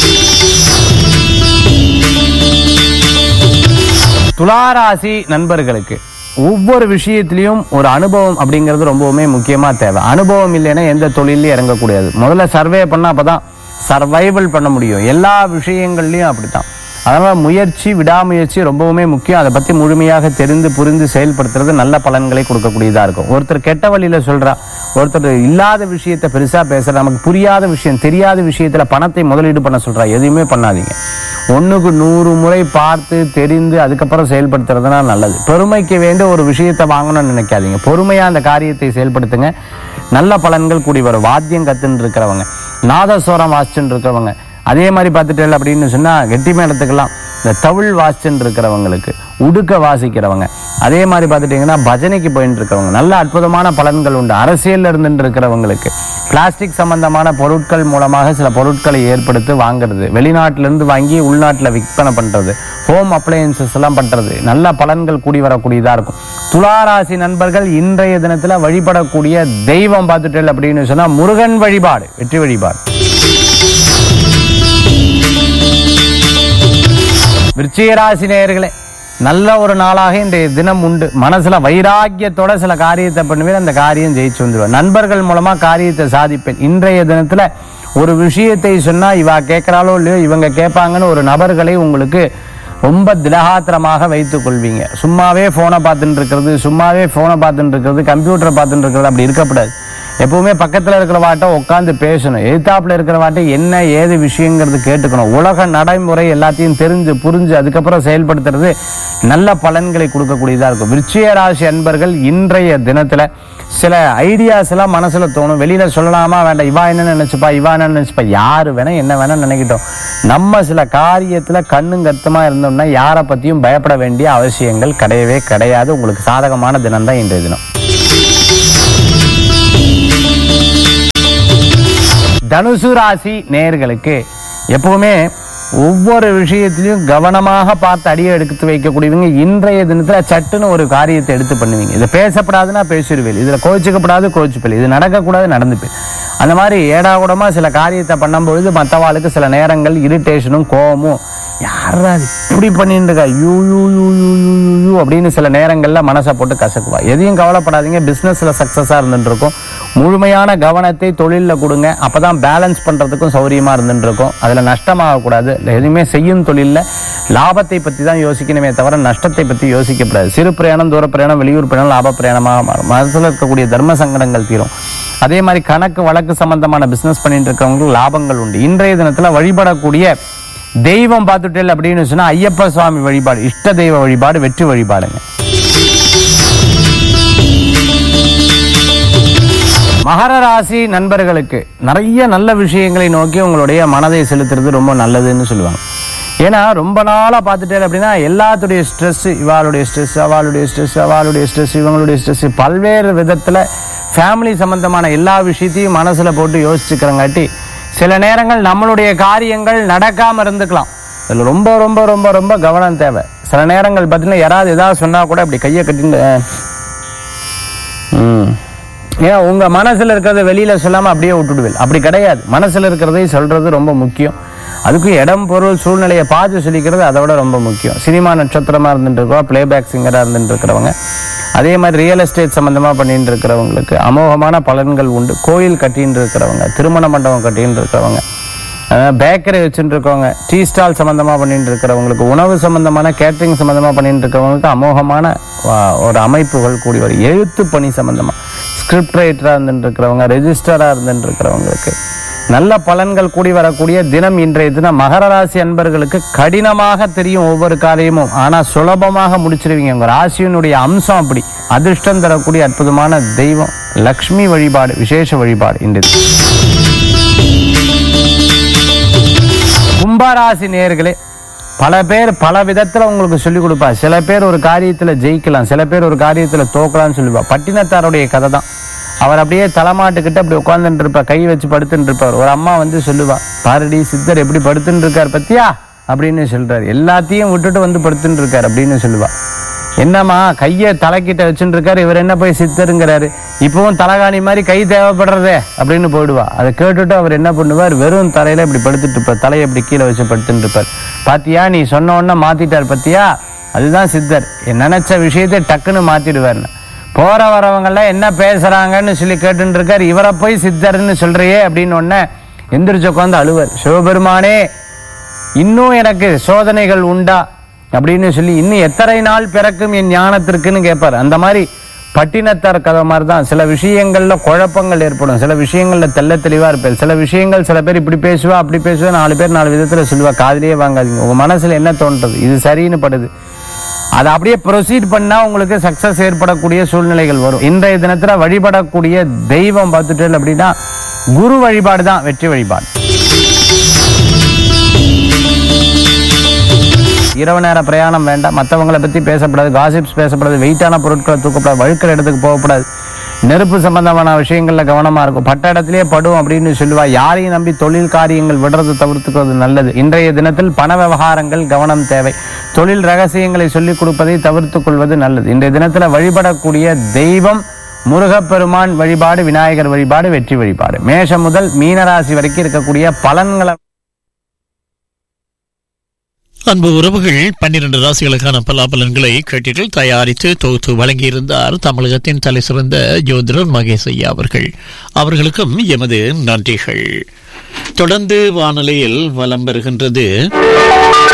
துளாராசி நண்பர்களுக்கு ஒவ்வொரு விஷயத்திலையும் ஒரு அனுபவம் அப்படிங்கிறது ரொம்பவுமே முக்கியமா தேவை அனுபவம் இல்லைன்னா எந்த தொழிலையும் இறங்கக்கூடாது முதல்ல சர்வே பண்ணா அப்பதான் சர்வைவல் பண்ண முடியும் எல்லா விஷயங்கள்லயும் அப்படித்தான் அதனால முயற்சி விடாமுயற்சி ரொம்பவுமே முக்கியம் அதை பத்தி முழுமையாக தெரிந்து புரிந்து செயல்படுத்துறது நல்ல பலன்களை கொடுக்கக்கூடியதா இருக்கும் ஒருத்தர் கெட்ட வழியில சொல்றா ஒருத்தர் இல்லாத விஷயத்த பெருசா பேசுற நமக்கு புரியாத விஷயம் தெரியாத விஷயத்துல பணத்தை முதலீடு பண்ண சொல்றா எதுவுமே பண்ணாதீங்க ஒண்ணுக்கு நூறு முறை பார்த்து தெரிந்து அதுக்கப்புறம் செயல்படுத்துறதுனா நல்லது பெருமைக்கு வேண்டிய ஒரு விஷயத்தை வாங்கணும்னு நினைக்காதீங்க பொறுமையா அந்த காரியத்தை செயல்படுத்துங்க நல்ல பலன்கள் கூடி வரும் வாத்தியம் கத்துன்னு இருக்கிறவங்க நாதஸ்வரம் வாசிச்சுன்னு இருக்கிறவங்க அதே மாதிரி பார்த்துட்டு அப்படின்னு சொன்னா கெட்டி மேளத்துக்கெல்லாம் இந்த தவிழ் வாசிச்சுட்டு இருக்கிறவங்களுக்கு உடுக்க வாசிக்கிறவங்க அதே மாதிரி பார்த்துட்டீங்கன்னா பஜனைக்கு போயிட்டு இருக்கிறவங்க நல்ல அற்புதமான பலன்கள் உண்டு அரசியல்ல இருந்துட்டு இருக்கிறவங்களுக்கு பிளாஸ்டிக் சம்பந்தமான பொருட்கள் மூலமாக சில பொருட்களை ஏற்படுத்தி வாங்குறது வெளிநாட்டுல இருந்து வாங்கி உள்நாட்டுல விற்பனை பண்றது ஹோம் அப்ளையன்சஸ் எல்லாம் பண்றது நல்ல பலன்கள் கூடி வரக்கூடியதா இருக்கும் துளாராசி நண்பர்கள் இன்றைய தினத்துல வழிபடக்கூடிய தெய்வம் பார்த்துட்டேன் அப்படின்னு சொன்னா முருகன் வழிபாடு வெற்றி வழிபாடு விருச்சிகராசி நேயர்களே நல்ல ஒரு நாளாக இன்றைய தினம் உண்டு மனசுல வைராக்கியத்தோட சில காரியத்தை பண்ணுவேன் அந்த காரியம் ஜெயிச்சு வந்துடுவேன் நண்பர்கள் மூலமா காரியத்தை சாதிப்பேன் இன்றைய தினத்துல ஒரு விஷயத்தை சொன்னா இவா கேட்கிறாளோ இல்லையோ இவங்க கேட்பாங்கன்னு ஒரு நபர்களை உங்களுக்கு ரொம்ப திடகாத்திரமாக வைத்துக் கொள்வீங்க சும்மாவே போனை பார்த்துட்டு இருக்கிறது சும்மாவே போனை பார்த்துட்டு இருக்கிறது கம்ப்யூட்டரை பார்த்துட்டு இருக்கிறது அப்படி இருக்கக்கூடாது எப்பவுமே பக்கத்துல இருக்கிற வாட்ட உட்காந்து பேசணும் எதிர்த்தாப்புல இருக்கிற வாட்ட என்ன ஏது விஷயங்கிறது கேட்டுக்கணும் உலக நடைமுறை எல்லாத்தையும் தெரிஞ்சு புரிஞ்சு அதுக்கப்புறம் செயல்படுத்துறது நல்ல பலன்களை கொடுக்கக்கூடியதா இருக்கும் விருச்சிக ராசி அன்பர்கள் இன்றைய தினத்துல சில ஐடியாஸ் எல்லாம் மனசுல தோணும் வெளியில சொல்லலாமா வேண்டாம் இவா என்ன நினைச்சுப்பா இவா என்ன நினைச்சுப்பா யாரு வேணா என்ன வேணா நினைக்கட்டும் நம்ம சில காரியத்துல கண்ணும் கருத்துமா இருந்தோம்னா யாரை பத்தியும் பயப்பட வேண்டிய அவசியங்கள் கிடையவே கிடையாது உங்களுக்கு சாதகமான தினம் தான் இன்றைய தினம் தனுசு ராசி நேயர்களுக்கு எப்பவுமே ஒவ்வொரு விஷயத்திலையும் கவனமாக பார்த்து அடியை எடுத்து வைக்கக்கூடியவங்க இன்றைய தினத்துல சட்டுன்னு ஒரு காரியத்தை எடுத்து பண்ணுவீங்க இது பேசப்படாதுன்னா பேசிடுவேன் இதுல கோச்சிக்கப்படாது கோச்சிப்பேன் இது நடக்கக்கூடாது நடந்துப்பேன் அந்த மாதிரி ஏடாகூடமா சில காரியத்தை பண்ணும்பொழுது மற்றவாளுக்கு சில நேரங்கள் இரிட்டேஷனும் கோபமும் யாரா இது இப்படி பண்ணிட்டு இருக்கா you you you you you you you அப்படின்னு சில நேரங்கள்ல மனசை போட்டு கசக்குவா எதையும் கவலைப்படாதீங்க பிசினஸ்ல சக்சஸா இருந்துட்டு இருக்கும் முழுமையான கவனத்தை தொழில்ல கொடுங்க அப்பதான் பேலன்ஸ் பண்றதுக்கும் சௌரியமா இருந்துட்டு இருக்கும் அதுல நஷ்டமாக கூடாது எதுவுமே செய்யும் தொழில்ல லாபத்தை பத்தி தான் யோசிக்கணுமே தவிர நஷ்டத்தை பத்தி யோசிக்கப்படாது சிறு பிரயாணம் தூர பிரயாணம் வெளியூர் பிரயாணம் லாப பிரயாணமாக மாறும் மனசுல இருக்கக்கூடிய தர்ம சங்கடங்கள் தீரும் அதே மாதிரி கணக்கு வழக்கு சம்பந்தமான பிசினஸ் பண்ணிட்டு இருக்கவங்களுக்கு லாபங்கள் உண்டு இன்றைய தினத்துல வழிபடக்கூடிய தெய்வம் பார்த்துட்டேல் அப்படின்னு சொன்னா ஐயப்ப சுவாமி வழிபாடு இஷ்ட தெய்வ வழிபாடு வெற்றி வழிபாடுங்க மகர ராசி நண்பர்களுக்கு நிறைய நல்ல விஷயங்களை நோக்கி உங்களுடைய மனதை செலுத்துறது ரொம்ப நல்லதுன்னு சொல்லுவாங்க ஏன்னா ரொம்ப நாளா பார்த்துட்டே அப்படின்னா எல்லாத்துடைய ஸ்ட்ரெஸ் இவாளுடைய ஸ்ட்ரெஸ் அவளுடைய ஸ்ட்ரெஸ் அவளுடைய ஸ்ட்ரெஸ் இவங்களுடைய ஸ்ட்ரெஸ் பல்வேறு விதத்துல ஃபேமிலி சம்பந்தமான எல்லா விஷயத்தையும் மனசுல போட்டு யோசிச்சுக்கிறங்காட்டி சில நேரங்கள் நம்மளுடைய காரியங்கள் நடக்காம இருந்துக்கலாம் இதுல ரொம்ப ரொம்ப ரொம்ப ரொம்ப கவனம் தேவை சில நேரங்கள் பார்த்தீங்கன்னா யாராவது ஏதாவது சொன்னா கூட அப்படி கையை கட்டிட்டு ம். ஏன்னா உங்க மனசுல இருக்கிறத வெளியில சொல்லாம அப்படியே விட்டுடுவேன் அப்படி கிடையாது மனசுல இருக்கிறதை சொல்றது ரொம்ப முக்கியம் அதுக்கும் இடம் பொருள் சூழ்நிலையை பார்த்து சொல்லிக்கிறது அதை விட ரொம்ப முக்கியம் சினிமா நட்சத்திரமா இருந்துட்டு இருக்கோம் பிளேபேக் சிங்கரா இருந்துட்டு இருக்கிறவங்க அதே மாதிரி ரியல் எஸ்டேட் சம்பந்தமா பண்ணிட்டு இருக்கிறவங்களுக்கு அமோகமான பலன்கள் உண்டு கோயில் கட்டின்னு இருக்கிறவங்க திருமண மண்டபம் கட்டின்னு இருக்கிறவங்க பேக்கரி வச்சுட்டு இருக்கவங்க டீ ஸ்டால் சம்பந்தமா பண்ணிட்டு இருக்கிறவங்களுக்கு உணவு சம்பந்தமான கேட்டரிங் சம்பந்தமா பண்ணிட்டு இருக்கிறவங்களுக்கு அமோகமான ஆ, ஒரு அமைப்புகள் கூடி வரும் எழுத்து பணி சம்பந்தமா ஸ்கிரிப்ட் ரைட்டரா இருந்துட்டு இருக்கிறவங்க ரெஜிஸ்டரா இருந்துட்டு இருக்கிறவங்களுக்கு நல்ல பலன்கள் கூடி வரக்கூடிய தினம் இன்றைய தினம் மகர ராசி அன்பர்களுக்கு கடினமாக தெரியும் ஒவ்வொரு காரியமும் ஆனா சுலபமாக முடிச்சிருவீங்க உங்க ராசியினுடைய அம்சம் அப்படி அதிர்ஷ்டம் தரக்கூடிய அற்புதமான தெய்வம் லக்ஷ்மி வழிபாடு விசேஷ வழிபாடு இன்றைய தினம். கும்பராசி நேர்களே பல பேர் பல விதத்துல உங்களுக்கு சொல்லிக் கொடுப்பா சில பேர் ஒரு காரியத்துல ஜெயிக்கலாம் சில பேர் ஒரு காரியத்துல தோக்கலாம்னு சொல்லுவா பட்டினத்தாருடைய கதை தான் அவர் அப்படியே தலைமாட்டுக்கிட்ட அப்படி உட்கார்ந்துட்டு இருப்பார் கை வச்சு படுத்துட்டு இருப்பார் ஒரு அம்மா வந்து சொல்லுவா பாரடி சித்தர் எப்படி படுத்துட்டு இருக்கார் பத்தியா அப்படின்னு சொல்றாரு எல்லாத்தையும் விட்டுட்டு வந்து படுத்துட்டு இருக்காரு அப்படின்னு சொல்லுவா என்னம்மா கையை தலைக்கிட்ட வச்சுட்டு இருக்காரு இவர் என்ன போய் சித்தருங்கிறாரு இப்பவும் தலகாணி மாதிரி கை தேவைப்படுறதே அப்படின்னு போயிடுவா அதை கேட்டுட்டு அவர் என்ன பண்ணுவார் வெறும் தரையில இப்படி படுத்துட்டு இருப்பார் தலையை இப்படி கீழே வச்சு படுத்துட்டு இருப்பார் பாத்தியா நீ சொன்ன உடனே மாத்திட்டார் பத்தியா அதுதான் சித்தர் என் நினைச்ச விஷயத்தை டக்குன்னு மாத்திடுவார்னு போற வரவங்கெல்லாம் என்ன பேசுறாங்கன்னு சொல்லி கேட்டுட்டு இருக்காரு இவரை போய் சித்தர்னு சொல்றியே அப்படின்னு உடனே எந்திரிச்சு உட்காந்து அழுவர் சிவபெருமானே இன்னும் எனக்கு சோதனைகள் உண்டா அப்படின்னு சொல்லி இன்னும் எத்தனை நாள் பிறக்கும் என் ஞானத்திற்குன்னு கேட்பார் அந்த மாதிரி பட்டினத்தார் கதை மாதிரி தான் சில விஷயங்கள்ல குழப்பங்கள் ஏற்படும் சில விஷயங்கள்ல தெள்ள தெளிவா இருப்பேன் சில விஷயங்கள் சில பேர் இப்படி பேசுவா அப்படி பேசுவா நாலு பேர் நாலு விதத்துல சொல்லுவா காதுலயே வாங்காதீங்க உங்க மனசுல என்ன தோன்றது இது சரின்னு படுது அதை அப்படியே ப்ரொசீட் பண்ணா உங்களுக்கு சக்சஸ் ஏற்படக்கூடிய சூழ்நிலைகள் வரும் இன்றைய தினத்துல வழிபடக்கூடிய தெய்வம் பார்த்துட்டு அப்படின்னா குரு வழிபாடு தான் வெற்றி வழிபாடு இரவு நேர பிரயாணம் வேண்டாம் மற்றவங்களை பற்றி பேசக்கூடாது காசிப்ஸ் பேசக்கூடாது வெயிட்டான பொருட்களை தூக்கக்கூடாது வழுக்கிற இடத்துக்கு போகக்கூடாது நெருப்பு சம்பந்தமான விஷயங்கள்ல கவனமா இருக்கும் பட்ட இடத்திலேயே படும் அப்படின்னு சொல்லுவா யாரையும் நம்பி தொழில் காரியங்கள் விடுறது தவிர்த்துக்கிறது நல்லது இன்றைய தினத்தில் பண விவகாரங்கள் கவனம் தேவை தொழில் ரகசியங்களை சொல்லிக் கொடுப்பதை தவிர்த்துக் கொள்வது நல்லது இன்றைய தினத்துல வழிபடக்கூடிய தெய்வம் முருகப்பெருமான் வழிபாடு விநாயகர் வழிபாடு வெற்றி வழிபாடு மேஷம் முதல் மீனராசி வரைக்கும் இருக்கக்கூடிய பலன்களை அன்பு உறவுகள் பன்னிரண்டு ராசிகளுக்கான பலாபலன்களை கேட்டீர்கள் தயாரித்து தொகுத்து வழங்கியிருந்தார் தமிழகத்தின் தலை சிறந்த ஜோதிடர் மகேஷ் ஐயா அவர்கள் அவர்களுக்கும் எமது நன்றிகள் தொடர்ந்து வானொலியில் வலம் பெறுகின்றது